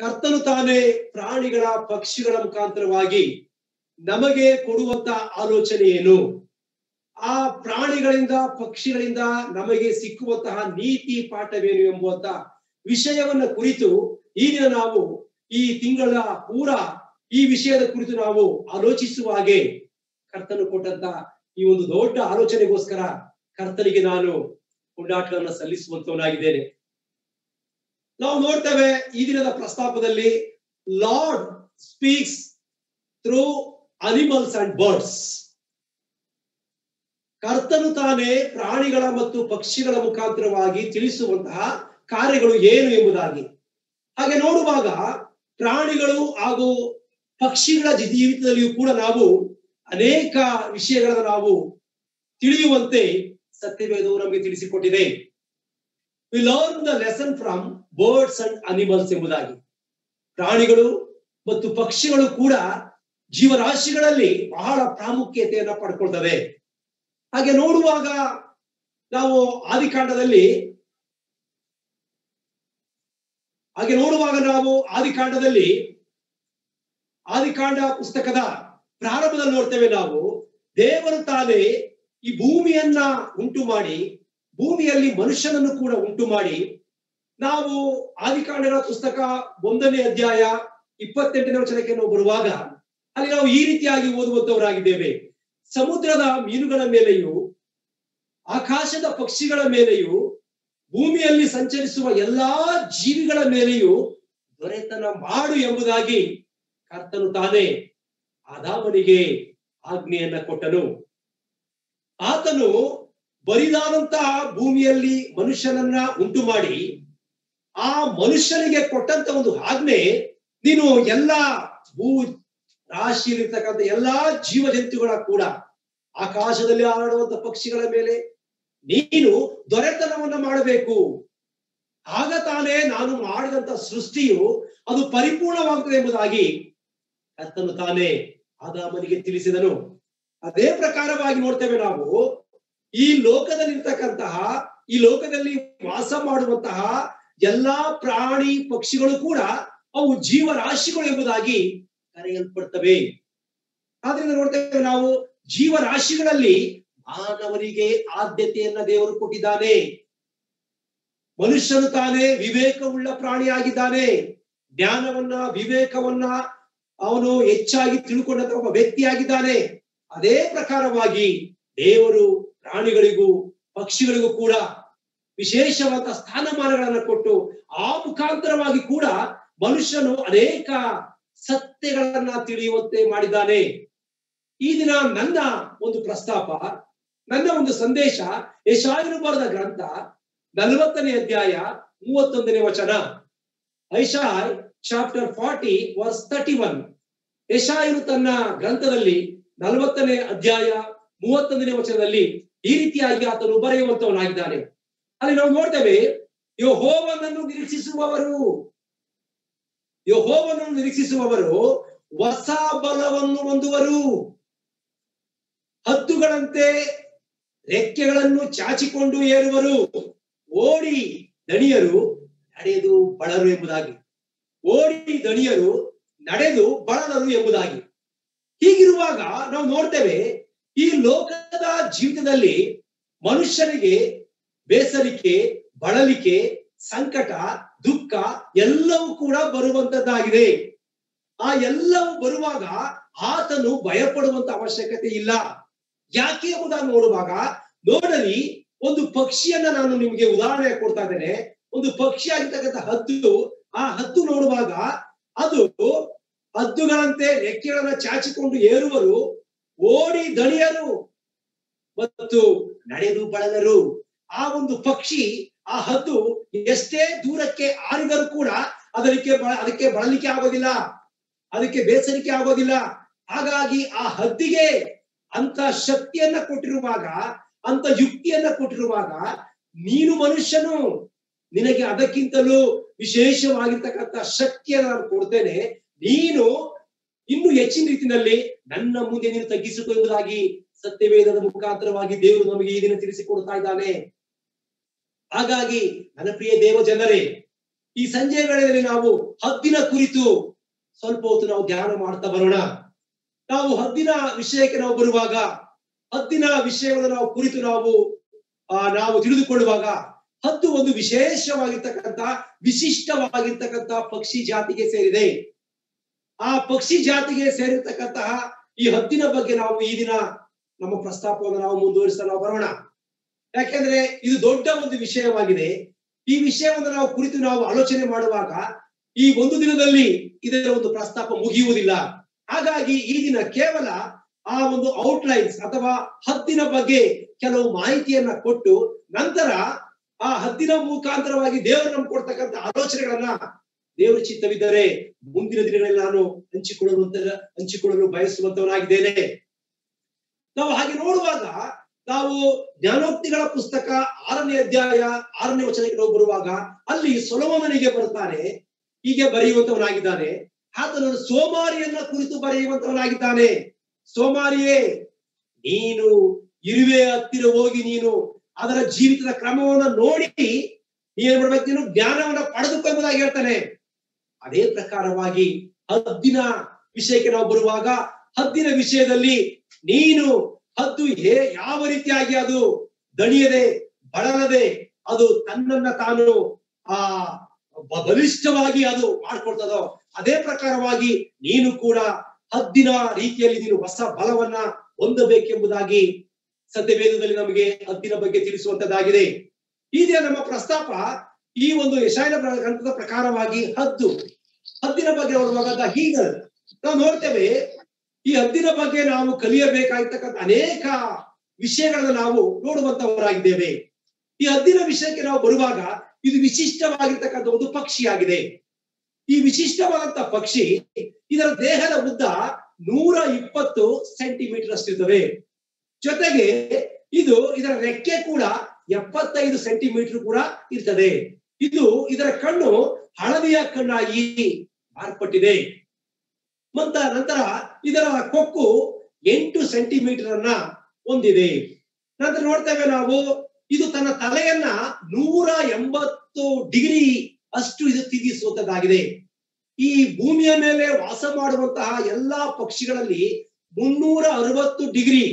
ಕರ್ತನು ತಾನೇ ಪ್ರಾಣಿಗಳ ಪಕ್ಷಿಗಳ ಮುಖಾಂತರವಾಗಿ ನಮಗೆ ಕೊಡುವಂತ ಆಲೋಚನೆ ಏನು ಆ ಪ್ರಾಣಿಗಳಿಂದ ಪಕ್ಷಿಗಳಿಂದ ನಮಗೆ ಸಿಕ್ಕುವಂತಹ ನೀತಿ ಪಾಠವೇನು ಎಂಬುವಂತ ವಿಷಯವನ್ನ ಕುರಿತು ಈ ದಿನ ನಾವು ಈ ತಿಂಗಳ ಪೂರ ಈ ವಿಷಯದ ಕುರಿತು ನಾವು ಆಲೋಚಿಸುವ ಹಾಗೆ ಕರ್ತನು ಕೊಟ್ಟಂತ ಈ ಒಂದು ದೊಡ್ಡ ಆಲೋಚನೆಗೋಸ್ಕರ ಕರ್ತನಿಗೆ ನಾನು ಕೊಂಡಾಟವನ್ನು ಸಲ್ಲಿಸುವಂತವನಾಗಿದ್ದೇನೆ ನಾವು ನೋಡ್ತೇವೆ ಈ ದಿನದ ಪ್ರಸ್ತಾಪದಲ್ಲಿ Lord speaks through animals and birds ಕರ್ತನು ತಾನೇ ಪ್ರಾಣಿಗಳ ಮತ್ತು ಪಕ್ಷಿಗಳ ಮುಖಾಂತರವಾಗಿ ತಿಳಿಸುವಂತಹ ಕಾರ್ಯಗಳು ಏನು ಎಂಬುದಾಗಿ ಹಾಗೆ ನೋಡುವಾಗ ಪ್ರಾಣಿಗಳು ಹಾಗೂ ಪಕ್ಷಿಗಳ ಜೀವಿತದಲ್ಲಿಯೂ ಕೂಡ ನಾವು ಅನೇಕ ವಿಷಯಗಳನ್ನು ನಾವು ತಿಳಿಯುವಂತೆ ಸತ್ಯವೇದವು ನಮಗೆ ತಿಳಿಸಿಕೊಟ್ಟಿದೆ we learn the lesson from birds and animals ಎಂಬುದಾಗಿ ಪ್ರಾಣಿಗಳು ಮತ್ತು ಪಕ್ಷಿಗಳು ಕೂಡ ಜೀವರಾಶಿಗಳಲ್ಲಿ ಬಹಳ ಪ್ರಾಮುಖ್ಯತೆಯನ್ನ ಪಡ್ಕೊಳ್ತವೆ ಹಾಗೆ ನೋಡುವಾಗ ನಾವು ಆದಿಕಾಂಡದಲ್ಲಿ ಹಾಗೆ ನೋಡುವಾಗ ನಾವು ಆದಿಕಾಂಡದಲ್ಲಿ ಆದಿಕಾಂಡ ಪುಸ್ತಕದ ಪ್ರಾರಂಭದಲ್ಲಿ ನೋಡ್ತೇವೆ ನಾವು ದೇವರು ತಾನೇ ಈ ಭೂಮಿಯನ್ನ ಉಂಟು ಮಾಡಿ ಭೂಮಿಯಲ್ಲಿ ಮನುಷ್ಯನನ್ನು ಕೂಡ ಉಂಟು ಮಾಡಿ ನಾವು ಆದಿಕಾಂಡಗಳ ಪುಸ್ತಕ ಒಂದನೇ ಅಧ್ಯಾಯ ಇಪ್ಪತ್ತೆಂಟನೇ ವಚನಕ್ಕೆ ನಾವು ಬರುವಾಗ ಅಲ್ಲಿ ನಾವು ಈ ರೀತಿಯಾಗಿ ಓದುವಂತವರಾಗಿದ್ದೇವೆ ಸಮುದ್ರದ ಮೀನುಗಳ ಮೇಲೆಯೂ ಆಕಾಶದ ಪಕ್ಷಿಗಳ ಮೇಲೆಯೂ ಭೂಮಿಯಲ್ಲಿ ಸಂಚರಿಸುವ ಎಲ್ಲಾ ಜೀವಿಗಳ ಮೇಲೆಯೂ ದೊರೆತನ ಮಾಡು ಎಂಬುದಾಗಿ ಕರ್ತನು ತಾನೇ ಆದಾಮನಿಗೆ ಆಜ್ಞೆಯನ್ನ ಕೊಟ್ಟನು ಆತನು ಬರಿದಾದಂತಹ ಭೂಮಿಯಲ್ಲಿ ಮನುಷ್ಯನನ್ನ ಉಂಟು ಮಾಡಿ ಆ ಮನುಷ್ಯನಿಗೆ ಕೊಟ್ಟಂತ ಒಂದು ಆಜ್ಞೆ ನೀನು ಎಲ್ಲಾ ಭೂ ರಾಶಿಯಲ್ಲಿರ್ತಕ್ಕಂಥ ಎಲ್ಲಾ ಜೀವ ಜಂತುಗಳ ಕೂಡ ಆಕಾಶದಲ್ಲಿ ಹಾರಾಡುವಂತ ಪಕ್ಷಿಗಳ ಮೇಲೆ ನೀನು ದೊರೆತನವನ್ನ ಮಾಡಬೇಕು ಆಗ ತಾನೇ ನಾನು ಮಾಡಿದಂತ ಸೃಷ್ಟಿಯು ಅದು ಪರಿಪೂರ್ಣವಾಗುತ್ತದೆ ಎಂಬುದಾಗಿ ಕರ್ತನು ತಾನೇ ಆದಾಮನಿಗೆ ತಿಳಿಸಿದನು ಅದೇ ಪ್ರಕಾರವಾಗಿ ನೋಡ್ತೇವೆ ನಾವು ಈ ಲೋಕದಲ್ಲಿರ್ತಕ್ಕಂತಹ ಈ ಲೋಕದಲ್ಲಿ ವಾಸ ಮಾಡುವಂತಹ ಎಲ್ಲಾ ಪ್ರಾಣಿ ಪಕ್ಷಿಗಳು ಕೂಡ ಅವು ಜೀವರಾಶಿಗಳು ಎಂಬುದಾಗಿ ಕರೆಯಲ್ಪಡ್ತವೆ ಆದ್ರಿಂದ ನೋಡ್ತೇವೆ ನಾವು ಜೀವರಾಶಿಗಳಲ್ಲಿ ಮಾನವನಿಗೆ ಆದ್ಯತೆಯನ್ನ ದೇವರು ಕೊಟ್ಟಿದ್ದಾನೆ ಮನುಷ್ಯನು ತಾನೇ ವಿವೇಕವುಳ್ಳ ಪ್ರಾಣಿಯಾಗಿದ್ದಾನೆ ಜ್ಞಾನವನ್ನ ವಿವೇಕವನ್ನ ಅವನು ಹೆಚ್ಚಾಗಿ ತಿಳ್ಕೊಂಡಂತ ಒಬ್ಬ ವ್ಯಕ್ತಿಯಾಗಿದ್ದಾನೆ ಅದೇ ಪ್ರಕಾರವಾಗಿ ದೇವರು ಪ್ರಾಣಿಗಳಿಗೂ ಪಕ್ಷಿಗಳಿಗೂ ಕೂಡ ವಿಶೇಷವಾದ ಸ್ಥಾನಮಾನಗಳನ್ನು ಕೊಟ್ಟು ಆ ಮುಖಾಂತರವಾಗಿ ಕೂಡ ಮನುಷ್ಯನು ಅನೇಕ ಸತ್ಯಗಳನ್ನ ತಿಳಿಯುವಂತೆ ಮಾಡಿದ್ದಾನೆ ಈ ದಿನ ನನ್ನ ಒಂದು ಪ್ರಸ್ತಾಪ ನನ್ನ ಒಂದು ಸಂದೇಶ ಯಶಾಯನು ಬರೆದ ಗ್ರಂಥ ನಲವತ್ತನೇ ಅಧ್ಯಾಯ ಮೂವತ್ತೊಂದನೇ ವಚನ Isaiah chapter forty verse thirty one ಯಶಾಯನು ತನ್ನ ಗ್ರಂಥದಲ್ಲಿ ನಲವತ್ತನೇ ಅಧ್ಯಾಯ ಮೂವತ್ತೊಂದನೇ ವಚನದಲ್ಲಿ ಈ ರೀತಿಯಾಗಿ ಆತನು ಬರೆಯುವಂತವನಾಗಿದ್ದಾನೆ ಅಲ್ಲಿ ನಾವು ನೋಡ್ತೇವೆ ಯಹೋವನನ್ನು ನಿರೀಕ್ಷಿಸುವವರು ಯಹೋವನನ್ನು ನಿರೀಕ್ಷಿಸುವವರು ಹೊಸ ಬಲವನ್ನು ಹೊಂದುವರು ಹದ್ದುಗಳಂತೆ ರೆಕ್ಕೆಗಳನ್ನು ಚಾಚಿಕೊಂಡು ಏರುವರು ಓಡಿ ದಣಿಯರು ನಡೆದು ಬಳರು ಎಂಬುದಾಗಿ ಓಡಿ ದಣಿಯರು ನಡೆದು ಬಳಲರು ಎಂಬುದಾಗಿ ಹೀಗಿರುವಾಗ ನಾವು ನೋಡ್ತೇವೆ ಈ ಲೋಕದ ಜೀವಿತದಲ್ಲಿ ಮನುಷ್ಯನಿಗೆ ಬೇಸರಿಕೆ ಬಳಲಿಕೆ ಸಂಕಟ ದುಃಖ ಎಲ್ಲವೂ ಕೂಡ ಬರುವಂತದ್ದಾಗಿದೆ ಆ ಎಲ್ಲವೂ ಬರುವಾಗ ಆತನು ಭಯಪಡುವಂತ ಅವಶ್ಯಕತೆ ಇಲ್ಲ ಯಾಕೆ ಎಂಬುದಾಗಿ ನೋಡುವಾಗ ನೋಡಲಿ ಒಂದು ಪಕ್ಷಿಯನ್ನ ನಾನು ನಿಮಗೆ ಉದಾಹರಣೆ ಕೊಡ್ತಾ ಇದ್ದೇನೆ ಒಂದು ಪಕ್ಷಿ ಆಗಿರ್ತಕ್ಕಂಥ ಹದ್ದು ಆ ಹದ್ದು ನೋಡುವಾಗ ಅದು ಹದ್ದುಗಳಂತೆ ರೆಕ್ಕೆಗಳನ್ನ ಚಾಚಿಕೊಂಡು ಏರುವರು ಓಡಿ ದಣಿಯರು ಮತ್ತು ನಡೆದು ಬಳಲರು ಆ ಒಂದು ಪಕ್ಷಿ ಆ ಹದ್ದು ಎಷ್ಟೇ ದೂರಕ್ಕೆ ಆರಿದರೂ ಕೂಡ ಅದಕ್ಕೆ ಅದಕ್ಕೆ ಬಳಲಿಕೆ ಆಗೋದಿಲ್ಲ ಅದಕ್ಕೆ ಬೇಸರಿಕೆ ಆಗೋದಿಲ್ಲ ಹಾಗಾಗಿ ಆ ಹದ್ದಿಗೆ ಅಂತ ಶಕ್ತಿಯನ್ನ ಕೊಟ್ಟಿರುವಾಗ ಅಂತ ಯುಕ್ತಿಯನ್ನ ಕೊಟ್ಟಿರುವಾಗ ನೀನು ಮನುಷ್ಯನು ನಿನಗೆ ಅದಕ್ಕಿಂತಲೂ ವಿಶೇಷವಾಗಿರ್ತಕ್ಕಂಥ ಶಕ್ತಿಯನ್ನ ನಾನು ಕೊಡ್ತೇನೆ ನೀನು ಇನ್ನು ಹೆಚ್ಚಿನ ರೀತಿಯಲ್ಲಿ ನನ್ನ ಮುಂದೆ ನೀನು ತಗ್ಗಿಸಿಕೊ ಎಂಬುದಾಗಿ ಸತ್ಯವೇದದ ಮುಖಾಂತರವಾಗಿ ದೇವರು ನಮಗೆ ಈ ದಿನ ತಿಳಿಸಿಕೊಡ್ತಾ ಇದ್ದಾನೆ ಹಾಗಾಗಿ ನನ್ನ ಪ್ರಿಯ ದೇವ ಜನರೇ ಈ ಸಂಜೆ ವೇಳೆಯಲ್ಲಿ ನಾವು ಹದ್ದಿನ ಕುರಿತು ಸ್ವಲ್ಪ ಹೊತ್ತು ನಾವು ಧ್ಯಾನ ಮಾಡ್ತಾ ಬರೋಣ ನಾವು ಹದ್ದಿನ ವಿಷಯಕ್ಕೆ ನಾವು ಬರುವಾಗ ಹದ್ದಿನ ವಿಷಯವನ್ನು ನಾವು ಕುರಿತು ನಾವು ಆ ನಾವು ತಿಳಿದುಕೊಳ್ಳುವಾಗ ಹದ್ದು ಒಂದು ವಿಶೇಷವಾಗಿರ್ತಕ್ಕಂಥ ವಿಶಿಷ್ಟವಾಗಿರ್ತಕ್ಕಂಥ ಪಕ್ಷಿ ಜಾತಿಗೆ ಸೇರಿದೆ ಆ ಪಕ್ಷಿ ಜಾತಿಗೆ ಸೇರಿರ್ತಕ್ಕಂತಹ ಈ ಹದ್ದಿನ ಬಗ್ಗೆ ನಾವು ಈ ದಿನ ನಮ್ಮ ಪ್ರಸ್ತಾಪವನ್ನು ನಾವು ಮುಂದುವರಿಸ್ತಾ ನಾವು ಬರೋಣ ಯಾಕೆಂದ್ರೆ ಇದು ದೊಡ್ಡ ಒಂದು ವಿಷಯವಾಗಿದೆ ಈ ವಿಷಯವನ್ನು ನಾವು ಕುರಿತು ನಾವು ಆಲೋಚನೆ ಮಾಡುವಾಗ ಈ ಒಂದು ದಿನದಲ್ಲಿ ಇದರ ಒಂದು ಪ್ರಸ್ತಾಪ ಮುಗಿಯುವುದಿಲ್ಲ ಹಾಗಾಗಿ ಈ ದಿನ ಕೇವಲ ಆ ಒಂದು ಔಟ್ಲೈನ್ಸ್ ಅಥವಾ ಹದ್ದಿನ ಬಗ್ಗೆ ಕೆಲವು ಮಾಹಿತಿಯನ್ನ ಕೊಟ್ಟು ನಂತರ ಆ ಹದ್ದಿನ ಮುಖಾಂತರವಾಗಿ ದೇವರು ನಮ್ಗೆ ಕೊಡ್ತಕ್ಕಂಥ ಆಲೋಚನೆಗಳನ್ನ ದೇವರ ಚಿತ್ತವಿದ್ದರೆ ಮುಂದಿನ ದಿನಗಳಲ್ಲಿ ನಾನು ಹಂಚಿಕೊಳ್ಳುವಂತ ಹಂಚಿಕೊಳ್ಳಲು ಬಯಸುವಂತವನಾಗಿದ್ದೇನೆ ನಾವು ಹಾಗೆ ನೋಡುವಾಗ ನಾವು ಜ್ಞಾನೋಕ್ತಿಗಳ ಪುಸ್ತಕ ಆರನೇ ಅಧ್ಯಾಯ ಆರನೇ ವಚನಕ್ಕೆ ನಾವು ಬರುವಾಗ ಅಲ್ಲಿ ಸೊಲೋಮನಿಗೆ ಬರ್ತಾನೆ ಹೀಗೆ ಬರೆಯುವಂತವನಾಗಿದ್ದಾನೆ ಆತನು ಸೋಮಾರಿಯನ್ನ ಕುರಿತು ಬರೆಯುವಂತವನಾಗಿದ್ದಾನೆ ಸೋಮಾರಿಯೇ ನೀನು ಇರುವೆ ಹತ್ತಿರ ಹೋಗಿ ನೀನು ಅದರ ಜೀವಿತದ ಕ್ರಮವನ್ನು ನೋಡಿ ನೀನ್ ಮಾಡ್ಬೇಕು ನೀನು ಜ್ಞಾನವನ್ನ ಪಡೆದುಕೊಂಬುದಾಗಿ ಹೇಳ್ತಾನೆ ಅದೇ ಪ್ರಕಾರವಾಗಿ ಹದ್ದಿನ ವಿಷಯಕ್ಕೆ ನಾವು ಬರುವಾಗ ಹದ್ದಿನ ವಿಷಯದಲ್ಲಿ ನೀನು ಹದ್ದು ಹೇ ಯಾವ ರೀತಿಯಾಗಿ ಅದು ದಣಿಯದೆ ಬಳಲದೆ ಅದು ತನ್ನನ್ನ ತಾನು ಆ ಬ- ಬಲಿಷ್ಠವಾಗಿ ಅದು ಮಾಡ್ಕೊಳ್ತದೋ ಅದೇ ಪ್ರಕಾರವಾಗಿ ನೀನು ಕೂಡ ಹದ್ದಿನ ರೀತಿಯಲ್ಲಿ ನೀನು ಹೊಸ ಬಲವನ್ನ ಹೊಂದಬೇಕೆಂಬುದಾಗಿ ಸತ್ಯವೇದದಲ್ಲಿ ನಮಗೆ ಹದ್ದಿನ ಬಗ್ಗೆ ತಿಳಿಸುವಂತದ್ದಾಗಿದೆ ಈ ದಿನ ನಮ್ಮ ಪ್ರಸ್ತಾಪ ಈ ಒಂದು ಯಶಾಯನ ಪ್ರ- ಗ್ರಂಥದ ಪ್ರಕಾರವಾಗಿ ಹದ್ದು ಹದ್ದಿನ ಬಗ್ಗೆ ನೋಡುವಾಗ ಹೀಗಲ್ ನಾವು ನೋಡ್ತೇವೆ ಈ ಹದ್ದಿನ ಬಗ್ಗೆ ನಾವು ಕಲಿಯಬೇಕಾಗಿರ್ತಕ್ಕಂಥ ಅನೇಕ ವಿಷಯಗಳನ್ನ ನಾವು ನೋಡುವಂತವರಾಗಿದ್ದೇವೆ ಈ ಹದ್ದಿನ ವಿಷಯಕ್ಕೆ ನಾವು ಬರುವಾಗ ಇದು ವಿಶಿಷ್ಟವಾಗಿರ್ತಕ್ಕಂಥ ಒಂದು ಪಕ್ಷಿಯಾಗಿದೆ ಈ ವಿಶಿಷ್ಟವಾದಂತ ಪಕ್ಷಿ ಇದರ ದೇಹದ ಉದ್ದ ನೂರ ಇಪ್ಪತ್ತು ಸೆಂಟಿಮೀಟರ್ ಅಷ್ಟಿರ್ತವೆ ಜೊತೆಗೆ ಇದು ಇದರ ರೆಕ್ಕೆ ಕೂಡ ಎಪ್ಪತ್ತೈದು ಸೆಂಟಿಮೀಟರ್ ಕೂಡ ಇರ್ತದೆ ಇದು ಇದರ ಕಣ್ಣು ಹಳದಿಯ ಕಣ್ಣಾಗಿ ಮಾರ್ಪಟ್ಟಿದೆ ಮತ್ತ ನಂತರ ಇದರ ಕೊಕ್ಕು ಎಂಟು ಸೆಂಟಿಮೀಟರ್ ಅನ್ನ ಹೊಂದಿದೆ ನಂತರ ನೋಡ್ತೇವೆ ನಾವು ಇದು ತನ್ನ ತಲೆಯನ್ನ ನೂರ ಎಂಬತ್ತು ಡಿಗ್ರಿ ಅಷ್ಟು ಇದು ತಿರುಗಿಸುವಂತದ್ದಾಗಿದೆ ಈ ಭೂಮಿಯ ಮೇಲೆ ವಾಸ ಮಾಡುವಂತಹ ಎಲ್ಲಾ ಪಕ್ಷಿಗಳಲ್ಲಿ ಮುನ್ನೂರ ಅರವತ್ತು ಡಿಗ್ರಿ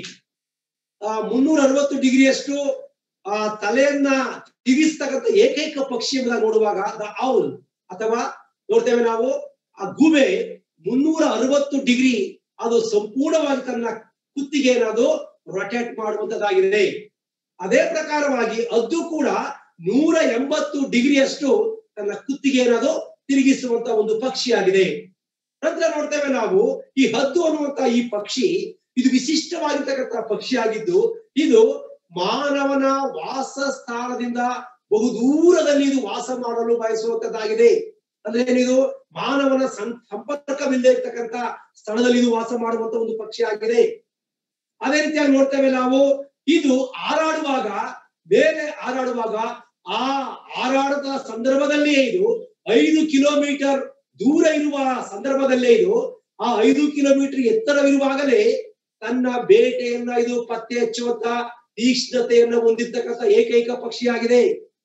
ಆ ಮುನ್ನೂರ ಅರವತ್ತು ಡಿಗ್ರಿಯಷ್ಟು ಆ ತಲೆಯನ್ನ ತಿರುಗಿಸ್ತಕ್ಕಂಥ ಏಕೈಕ ಪಕ್ಷಿ ಎಂಬುದಾಗಿ ನೋಡುವಾಗ ದ ಔಲ್ ಅಥವಾ ನೋಡ್ತೇವೆ ನಾವು ಆ ಗೂಬೆ ಮುನ್ನೂರ ಅರವತ್ತು ಡಿಗ್ರಿ ಅದು ಸಂಪೂರ್ಣವಾಗಿ ತನ್ನ ಕುತ್ತಿಗೆಯನ್ನು ಅದು ರೊಟೇಟ್ ಮಾಡುವಂತದ್ದಾಗಿದೆ ಅದೇ ಪ್ರಕಾರವಾಗಿ ಅದು ಕೂಡ ನೂರ ಎಂಬತ್ತು ಡಿಗ್ರಿಯಷ್ಟು ತನ್ನ ಕುತ್ತಿಗೆಯನ್ನು ಅದು ತಿರುಗಿಸುವಂತ ಒಂದು ಪಕ್ಷಿಯಾಗಿದೆ ನಂತರ ನೋಡ್ತೇವೆ ನಾವು ಈ ಹದ್ದು ಅನ್ನುವಂತ ಈ ಪಕ್ಷಿ ಇದು ವಿಶಿಷ್ಟವಾಗಿರ್ತಕ್ಕಂಥ ಪಕ್ಷಿಯಾಗಿದ್ದು ಇದು ಮಾನವನ ವಾಸ ಸ್ಥಾನದಿಂದ ಬಹು ದೂರದಲ್ಲಿ ಇದು ವಾಸ ಮಾಡಲು ಬಯಸುವಂತದ್ದಾಗಿದೆ ಅಂದ್ರೆ ಏನಿದು ಮಾನವನ ಸಂ ಸಂಪರ್ಕವಿಲ್ಲದೆ ಇರ್ತಕ್ಕಂಥ ಸ್ಥಳದಲ್ಲಿ ಇದು ವಾಸ ಮಾಡುವಂತ ಒಂದು ಪಕ್ಷಿ ಆಗಿದೆ ಅದೇ ರೀತಿಯಾಗಿ ನೋಡ್ತೇವೆ ನಾವು ಇದು ಹಾರಾಡುವಾಗ ಬೇರೆ ಹಾರಾಡುವಾಗ ಆ ಹಾರಾಟದ ಸಂದರ್ಭದಲ್ಲಿಯೇ ಇದು ಐದು ಕಿಲೋಮೀಟರ್ ದೂರ ಇರುವ ಸಂದರ್ಭದಲ್ಲೇ ಇದು ಆ ಐದು ಕಿಲೋಮೀಟರ್ ಎತ್ತರವಿರುವಾಗಲೇ ತನ್ನ ಬೇಟೆಯನ್ನ ಇದು ಪತ್ತೆ ಹಚ್ಚುವಂತ ತೀಕ್ಷ್ಣತೆಯನ್ನ ಹೊಂದಿರ್ತಕ್ಕಂಥ ಏಕೈಕ ಪಕ್ಷಿಯಾಗಿದೆ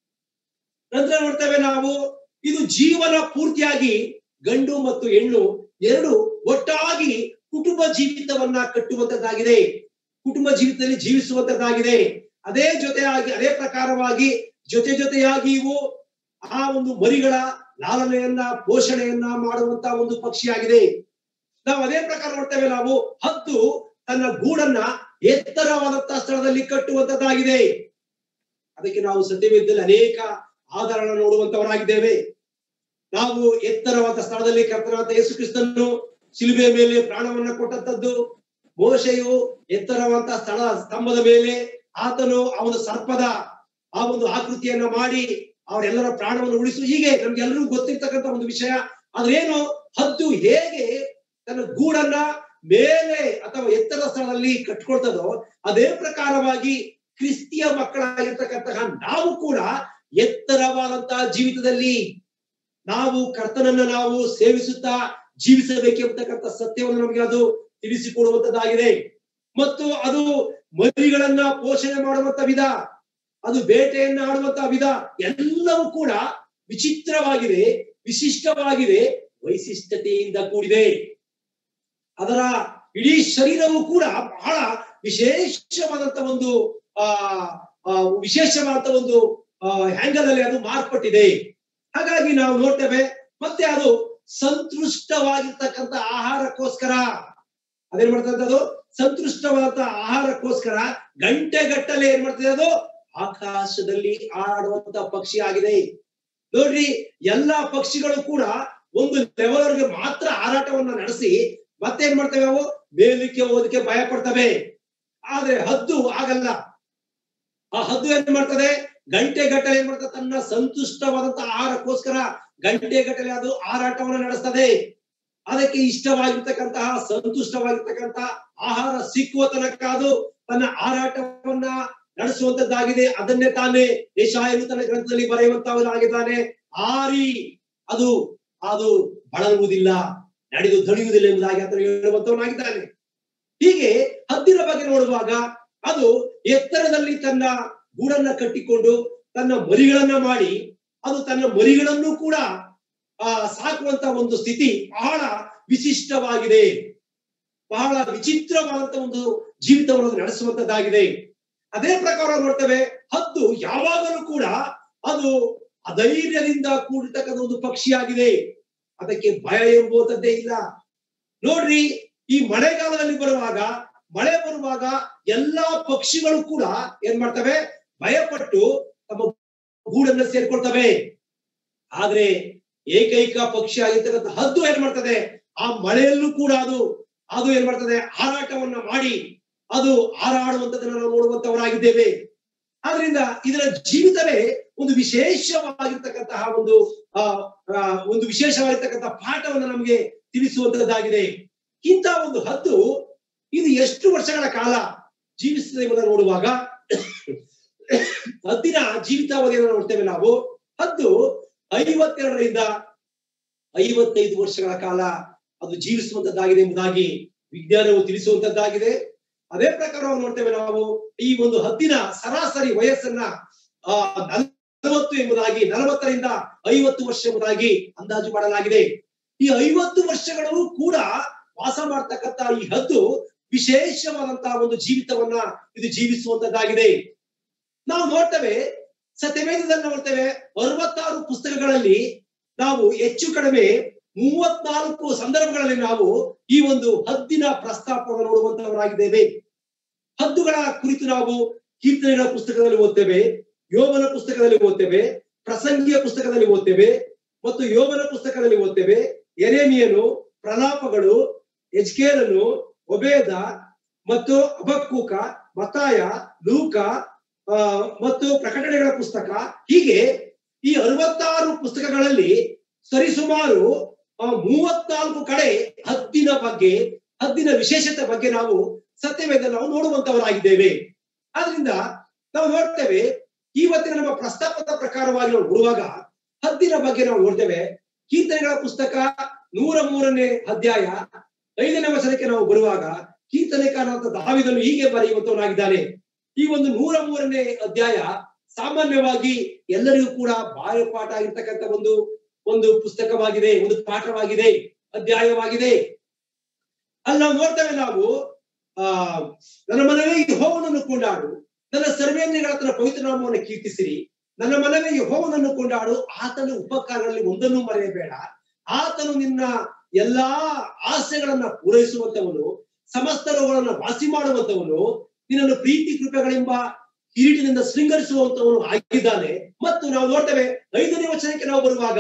ನಂತರ ನೋಡ್ತೇವೆ ನಾವು ಇದು ಜೀವನ ಪೂರ್ತಿಯಾಗಿ ಗಂಡು ಮತ್ತು ಹೆಣ್ಣು ಎರಡು ಒಟ್ಟಾಗಿ ಕುಟುಂಬ ಜೀವಿತವನ್ನ ಕಟ್ಟುವಂತದ್ದಾಗಿದೆ ಕುಟುಂಬ ಜೀವಿತದಲ್ಲಿ ಜೀವಿಸುವಂತದ್ದಾಗಿದೆ ಅದೇ ಜೊತೆಯಾಗಿ ಅದೇ ಪ್ರಕಾರವಾಗಿ ಜೊತೆ ಜೊತೆಯಾಗಿ ಇವು ಆ ಒಂದು ಮರಿಗಳ ಲಾಲನೆಯನ್ನ ಪೋಷಣೆಯನ್ನ ಮಾಡುವಂತ ಒಂದು ಪಕ್ಷಿಯಾಗಿದೆ ನಾವು ಅದೇ ಪ್ರಕಾರ ನೋಡ್ತೇವೆ ನಾವು ಹದ್ದು ತನ್ನ ಗೂಡನ್ನ ಎತ್ತರವಾದಂತಹ ಸ್ಥಳದಲ್ಲಿ ಕಟ್ಟುವಂತದ್ದಾಗಿದೆ ಅದಕ್ಕೆ ನಾವು ಸತ್ಯವೇದದಲ್ಲಿ ಅನೇಕ ಆಧಾರಣ ನೋಡುವಂತವರಾಗಿದ್ದೇವೆ ನಾವು ಎತ್ತರವಾದ ಸ್ಥಳದಲ್ಲಿ ಕರ್ತನಾದ ಯೇಸು ಕ್ರಿಸ್ತನ್ನು ಶಿಲುಬೆ ಮೇಲೆ ಪ್ರಾಣವನ್ನ ಕೊಟ್ಟಂತದ್ದು ಮೋಶೆಯು ಎತ್ತರವಾದಂತಹ ಸ್ಥಳ ಸ್ತಂಭದ ಮೇಲೆ ಆತನು ಅವನ ಸರ್ಪದ ಆ ಒಂದು ಆಕೃತಿಯನ್ನ ಮಾಡಿ ಅವರೆಲ್ಲರ ಪ್ರಾಣವನ್ನು ಉಳಿಸು ಹೀಗೆ ನಮ್ಗೆಲ್ಲರಿಗೂ ಗೊತ್ತಿರ್ತಕ್ಕಂಥ ಒಂದು ವಿಷಯ ಆದ್ರೇನು ಹದ್ದು ಹೇಗೆ ತನ್ನ ಗೂಡನ್ನ ಮೇಲೆ ಅಥವಾ ಎತ್ತರದ ಸ್ಥಳದಲ್ಲಿ ಕಟ್ಕೊಳ್ತದೋ ಅದೇ ಪ್ರಕಾರವಾಗಿ ಕ್ರಿಸ್ತಿಯ ಮಕ್ಕಳಾಗಿರ್ತಕ್ಕಂತಹ ನಾವು ಕೂಡ ಎತ್ತರವಾದಂತಹ ಜೀವಿತದಲ್ಲಿ ನಾವು ಕರ್ತನನ್ನ ನಾವು ಸೇವಿಸುತ್ತಾ ಜೀವಿಸಬೇಕೆಂಬತಕ್ಕಂಥ ಸತ್ಯವನ್ನು ನಮಗೆ ಅದು ತಿಳಿಸಿಕೊಡುವಂತದ್ದಾಗಿದೆ ಮತ್ತು ಅದು ಮರಿಗಳನ್ನ ಪೋಷಣೆ ಮಾಡುವಂತ ವಿಧ ಅದು ಬೇಟೆಯನ್ನ ಆಡುವಂತ ವಿಧ ಎಲ್ಲವೂ ಕೂಡ ವಿಚಿತ್ರವಾಗಿದೆ ವಿಶಿಷ್ಟವಾಗಿದೆ ವೈಶಿಷ್ಟ್ಯತೆಯಿಂದ ಕೂಡಿದೆ ಅದರ ಇಡೀ ಶರೀರವು ಕೂಡ ಬಹಳ ವಿಶೇಷವಾದಂತ ಒಂದು ಆ ಆ, ವಿಶೇಷವಾದಂತ ಒಂದು ಹ್ಯಾಂಗಲ್ ಅಲ್ಲಿ ಅದು ಮಾರ್ಪಟ್ಟಿದೆ ಹಾಗಾಗಿ ನಾವು ನೋಡ್ತೇವೆ ಮತ್ತೆ ಅದು ಸಂತೃಷ್ಟವಾಗಿರ್ತಕ್ಕಂಥ ಆಹಾರಕ್ಕೋಸ್ಕರ ಅದೇನ್ ಮಾಡ್ತದೆ ಅದು ಸಂತೃಷ್ಟವಾದ ಆಹಾರಕ್ಕೋಸ್ಕರ ಗಂಟೆ ಗಟ್ಟಲೆ ಏನ್ ಮಾಡ್ತದೆ ಅದು ಆಕಾಶದಲ್ಲಿ ಆಡುವಂತ ಪಕ್ಷಿ ಆಗಿದೆ ನೋಡ್ರಿ ಎಲ್ಲಾ ಪಕ್ಷಿಗಳು ಕೂಡ ಒಂದು ಲೆವೆಲ್ವರೆಗೆ ಮಾತ್ರ ಹಾರಾಟವನ್ನ ನಡೆಸಿ ಮತ್ತೇನ್ ಮಾಡ್ತವೆ ಅವು ಮೇಲಕ್ಕೆ ಹೋದಕ್ಕೆ ಭಯ ಪಡ್ತವೆ ಆದ್ರೆ ಹದ್ದು ಆಗಲ್ಲ ಆ ಹದ್ದು ಏನ್ ಮಾಡ್ತದೆ ಗಂಟೆ ಗಟ್ಟಲೆ ಏನ್ ಮಾಡ್ತದೆ ತನ್ನ ಸಂತುಷ್ಟವಾದಂತ ಆಹಾರಕ್ಕೋಸ್ಕರ ಗಂಟೆ ಗಟ್ಟಲೆ ಅದು ಹಾರಾಟವನ್ನು ನಡೆಸ್ತದೆ ಅದಕ್ಕೆ ಇಷ್ಟವಾಗಿರ್ತಕ್ಕಂತಹ ಸಂತುಷ್ಟವಾಗಿರ್ತಕ್ಕಂತಹ ಆಹಾರ ಸಿಕ್ಕುವ ತನಕ ಅದು ತನ್ನ ಹಾರಾಟವನ್ನ ನಡೆಸುವಂತದ್ದಾಗಿದೆ ಅದನ್ನೇ ತಾನೇ ಯಶಾಯನು ತನ್ನ ಗ್ರಂಥದಲ್ಲಿ ಬರೆಯುವಂತವನಾಗಿದ್ದಾನೆ ಆರಿ ಅದು ಅದು ಬಳಲುವುದಿಲ್ಲ ನಡೆದು ದಣಿಯುವುದಿಲ್ಲ ಎಂಬುದಾಗಿ ಆತನು ಹೇಳುವಂತವನಾಗಿದ್ದಾನೆ ಹೀಗೆ ಹದ್ದಿನ ಬಗ್ಗೆ ನೋಡುವಾಗ ಅದು ಎತ್ತರದಲ್ಲಿ ತನ್ನ ಗೂಡನ್ನ ಕಟ್ಟಿಕೊಂಡು ತನ್ನ ಮರಿಗಳನ್ನ ಮಾಡಿ ಅದು ತನ್ನ ಮರಿಗಳನ್ನು ಕೂಡ ಆ ಸಾಕುವಂತ ಒಂದು ಸ್ಥಿತಿ ಬಹಳ ವಿಶಿಷ್ಟವಾಗಿದೆ ಬಹಳ ವಿಚಿತ್ರವಾದಂತ ಒಂದು ಜೀವಿತವನ್ನು ಅದು ನಡೆಸುವಂತದ್ದಾಗಿದೆ ಅದೇ ಪ್ರಕಾರ ನೋಡ್ತೇವೆ ಹದ್ದು ಯಾವಾಗಲೂ ಕೂಡ ಅದು ಅಧೈರ್ಯದಿಂದ ಕೂಡಿರ್ತಕ್ಕಂಥ ಒಂದು ಪಕ್ಷಿಯಾಗಿದೆ ಅದಕ್ಕೆ ಭಯ ಎಂಬುವಂತದ್ದೇ ಇಲ್ಲ ನೋಡ್ರಿ ಈ ಮಳೆಗಾಲದಲ್ಲಿ ಬರುವಾಗ ಮಳೆ ಬರುವಾಗ ಎಲ್ಲಾ ಪಕ್ಷಿಗಳು ಕೂಡ ಏನ್ ಮಾಡ್ತವೆ ಭಯಪಟ್ಟು ತಮ್ಮ ಗೂಡನ್ನ ಸೇರ್ಕೊಳ್ತವೆ ಆದ್ರೆ ಏಕೈಕ ಪಕ್ಷಿ ಆಗಿರ್ತಕ್ಕಂಥ ಹದ್ದು ಏನ್ ಮಾಡ್ತದೆ ಆ ಮಳೆಯಲ್ಲೂ ಕೂಡ ಅದು ಅದು ಏನ್ ಮಾಡ್ತದೆ ಹಾರಾಟವನ್ನ ಮಾಡಿ ಅದು ಹಾರಾಡುವಂತದನ್ನ ನಾವು ನೋಡುವಂತವರಾಗಿದ್ದೇವೆ ಆದ್ರಿಂದ ಇದರ ಜೀವಿತವೇ ಒಂದು ವಿಶೇಷವಾಗಿರ್ತಕ್ಕಂತಹ ಒಂದು ಆ ಆ, ಒಂದು ವಿಶೇಷವಾಗಿರ್ತಕ್ಕಂತಹ ಪಾಠವನ್ನು ನಮಗೆ ತಿಳಿಸುವಂತದ್ದಾಗಿದೆ ಇಂಥ ಒಂದು ಹದ್ದು ಇದು ಎಷ್ಟು ವರ್ಷಗಳ ಕಾಲ ಜೀವಿಸ್ತದೆ ಎಂಬುದನ್ನು ನೋಡುವಾಗ ಹದ್ದಿನ ಜೀವಿತಾವಧಿಯನ್ನು ನೋಡ್ತೇವೆ ನಾವು ಹದ್ದು ಐವತ್ತೆರಡರಿಂದ ಐವತ್ತೈದು ವರ್ಷಗಳ ಕಾಲ ಅದು ಜೀವಿಸುವಂತದ್ದಾಗಿದೆ ಎಂಬುದಾಗಿ ವಿಜ್ಞಾನವು ತಿಳಿಸುವಂತದ್ದಾಗಿದೆ ಅದೇ ಪ್ರಕಾರ ನೋಡ್ತೇವೆ ನಾವು ಈ ಒಂದು ಹದ್ದಿನ ಸರಾಸರಿ ವಯಸ್ಸನ್ನ ಆ ನಲವತ್ತು ಎಂಬುದಾಗಿ ನಲವತ್ತರಿಂದ ಐವತ್ತು ವರ್ಷ ಎಂಬುದಾಗಿ ಅಂದಾಜು ಮಾಡಲಾಗಿದೆ ಈ ಐವತ್ತು ವರ್ಷಗಳು ಕೂಡ ವಾಸ ಮಾಡ್ತಕ್ಕಂತ ಈ ಹದ್ದು ವಿಶೇಷವಾದಂತಹ ಒಂದು ಜೀವಿತವನ್ನ ಇದು ಜೀವಿಸುವಂತದ್ದಾಗಿದೆ ನಾವು ನೋಡ್ತೇವೆ ಸತ್ಯವೇದದಲ್ಲಿ ನೋಡ್ತೇವೆ ಅರವತ್ತಾರು ಪುಸ್ತಕಗಳಲ್ಲಿ ನಾವು ಹೆಚ್ಚು ಕಡಿಮೆ ಮೂವತ್ನಾಲ್ಕು ಸಂದರ್ಭಗಳಲ್ಲಿ ನಾವು ಈ ಒಂದು ಹದ್ದಿನ ಪ್ರಸ್ತಾಪವನ್ನು ನೋಡುವಂತವರಾಗಿದ್ದೇವೆ ಹದ್ದುಗಳ ಕುರಿತು ನಾವು ಕೀರ್ತನೆಗಳ ಪುಸ್ತಕದಲ್ಲಿ ಓದ್ತೇವೆ ಯೋಗನ ಪುಸ್ತಕದಲ್ಲಿ ಓದ್ತೇವೆ ಪ್ರಸಂಗಿಯ ಪುಸ್ತಕದಲ್ಲಿ ಓದ್ತೇವೆ ಮತ್ತು ಯೋಗನ ಪುಸ್ತಕದಲ್ಲಿ ಓದ್ತೇವೆ ಎರೇಮಿಯನು ಪ್ರಲಾಪಗಳು ಎಜ್ಕೇಲನು ಒಬೇದ ಮತ್ತು ಅಬಕ್ಕೂಕ ಮತಾಯ ಲೂಕ ಆ, ಮತ್ತು ಪ್ರಕಟಣೆಗಳ ಪುಸ್ತಕ ಹೀಗೆ ಈ ಅರವತ್ತಾರು ಪುಸ್ತಕಗಳಲ್ಲಿ ಸರಿಸುಮಾರು ಆ, ಮೂವತ್ನಾಲ್ಕು ಕಡೆ ಹದ್ದಿನ ಬಗ್ಗೆ ಹದ್ದಿನ ವಿಶೇಷತೆ ಬಗ್ಗೆ ನಾವು ಸತ್ಯವೇದ ನಾವು ನೋಡುವಂತವರಾಗಿದ್ದೇವೆ ಆದ್ರಿಂದ ನಾವು ನೋಡ್ತೇವೆ ಇವತ್ತಿನ ನಮ್ಮ ಪ್ರಸ್ತಾಪದ ಪ್ರಕಾರವಾಗಿ ನಾವು ನೋಡುವಾಗ ಹದ್ದಿನ ಬಗ್ಗೆ ನಾವು ನೋಡ್ತೇವೆ ಕೀರ್ತನೆಗಳ ಪುಸ್ತಕ ನೂರ ಮೂರನೇ ಅಧ್ಯಾಯ ಐದನೇ ವಚನಕ್ಕೆ ನಾವು ಬರುವಾಗ ಕೀರ್ತನೆಕಾರನಾದ ದಾವಿದನು ಹೀಗೆ ಬರೆಯುವಂತವನಾಗಿದ್ದಾನೆ ಈ ಒಂದು ನೂರ ಮೂರನೇ ಅಧ್ಯಾಯ ಸಾಮಾನ್ಯವಾಗಿ ಎಲ್ಲರಿಗೂ ಕೂಡ ಬಾಯಪಾಠ ಆಗಿರ್ತಕ್ಕಂಥ ಒಂದು ಒಂದು ಪುಸ್ತಕವಾಗಿದೆ ಒಂದು ಪಾಠವಾಗಿದೆ ಅಧ್ಯಾಯವಾಗಿದೆ ಅಲ್ಲಿ ನಾವು ನೋಡ್ತೇವೆ ನಾವು ಆ ನನ್ನ ಮನವೇ ಯಹೋವನನ್ನು ಕೊಂಡಾಡು ನನ್ನ ಸರ್ವೇನ್ಯಗಳ ಹತ್ರ ಪವಿತ್ರ ನಾಮವನ್ನು ಕೀರ್ತಿಸಿರಿ ನನ್ನ ಮನವೇ ಯಹೋವನನ್ನು ಕೊಂಡಾಡು ಆತನ ಉಪಕಾರಗಳಲ್ಲಿ ಒಂದನ್ನು ಮರೆಯಬೇಡ ಆತನು ನಿನ್ನ ಎಲ್ಲಾ ಆಸೆಗಳನ್ನ ಪೂರೈಸುವಂತವನು ಸಮಸ್ತ ರೋಗಗಳನ್ನ ವಾಸಿ ಮಾಡುವಂತವನು ನಿನ್ನನ್ನು ಪ್ರೀತಿ ಕೃಪೆಗಳೆಂಬ ಕಿರೀಟಿನಿಂದ ಶೃಂಗರಿಸುವಂತವನು ಆಗಿದ್ದಾನೆ ಮತ್ತು ನಾವು ನೋಡ್ತೇವೆ ಐದನೇ ವಚನಕ್ಕೆ ನಾವು ಬರುವಾಗ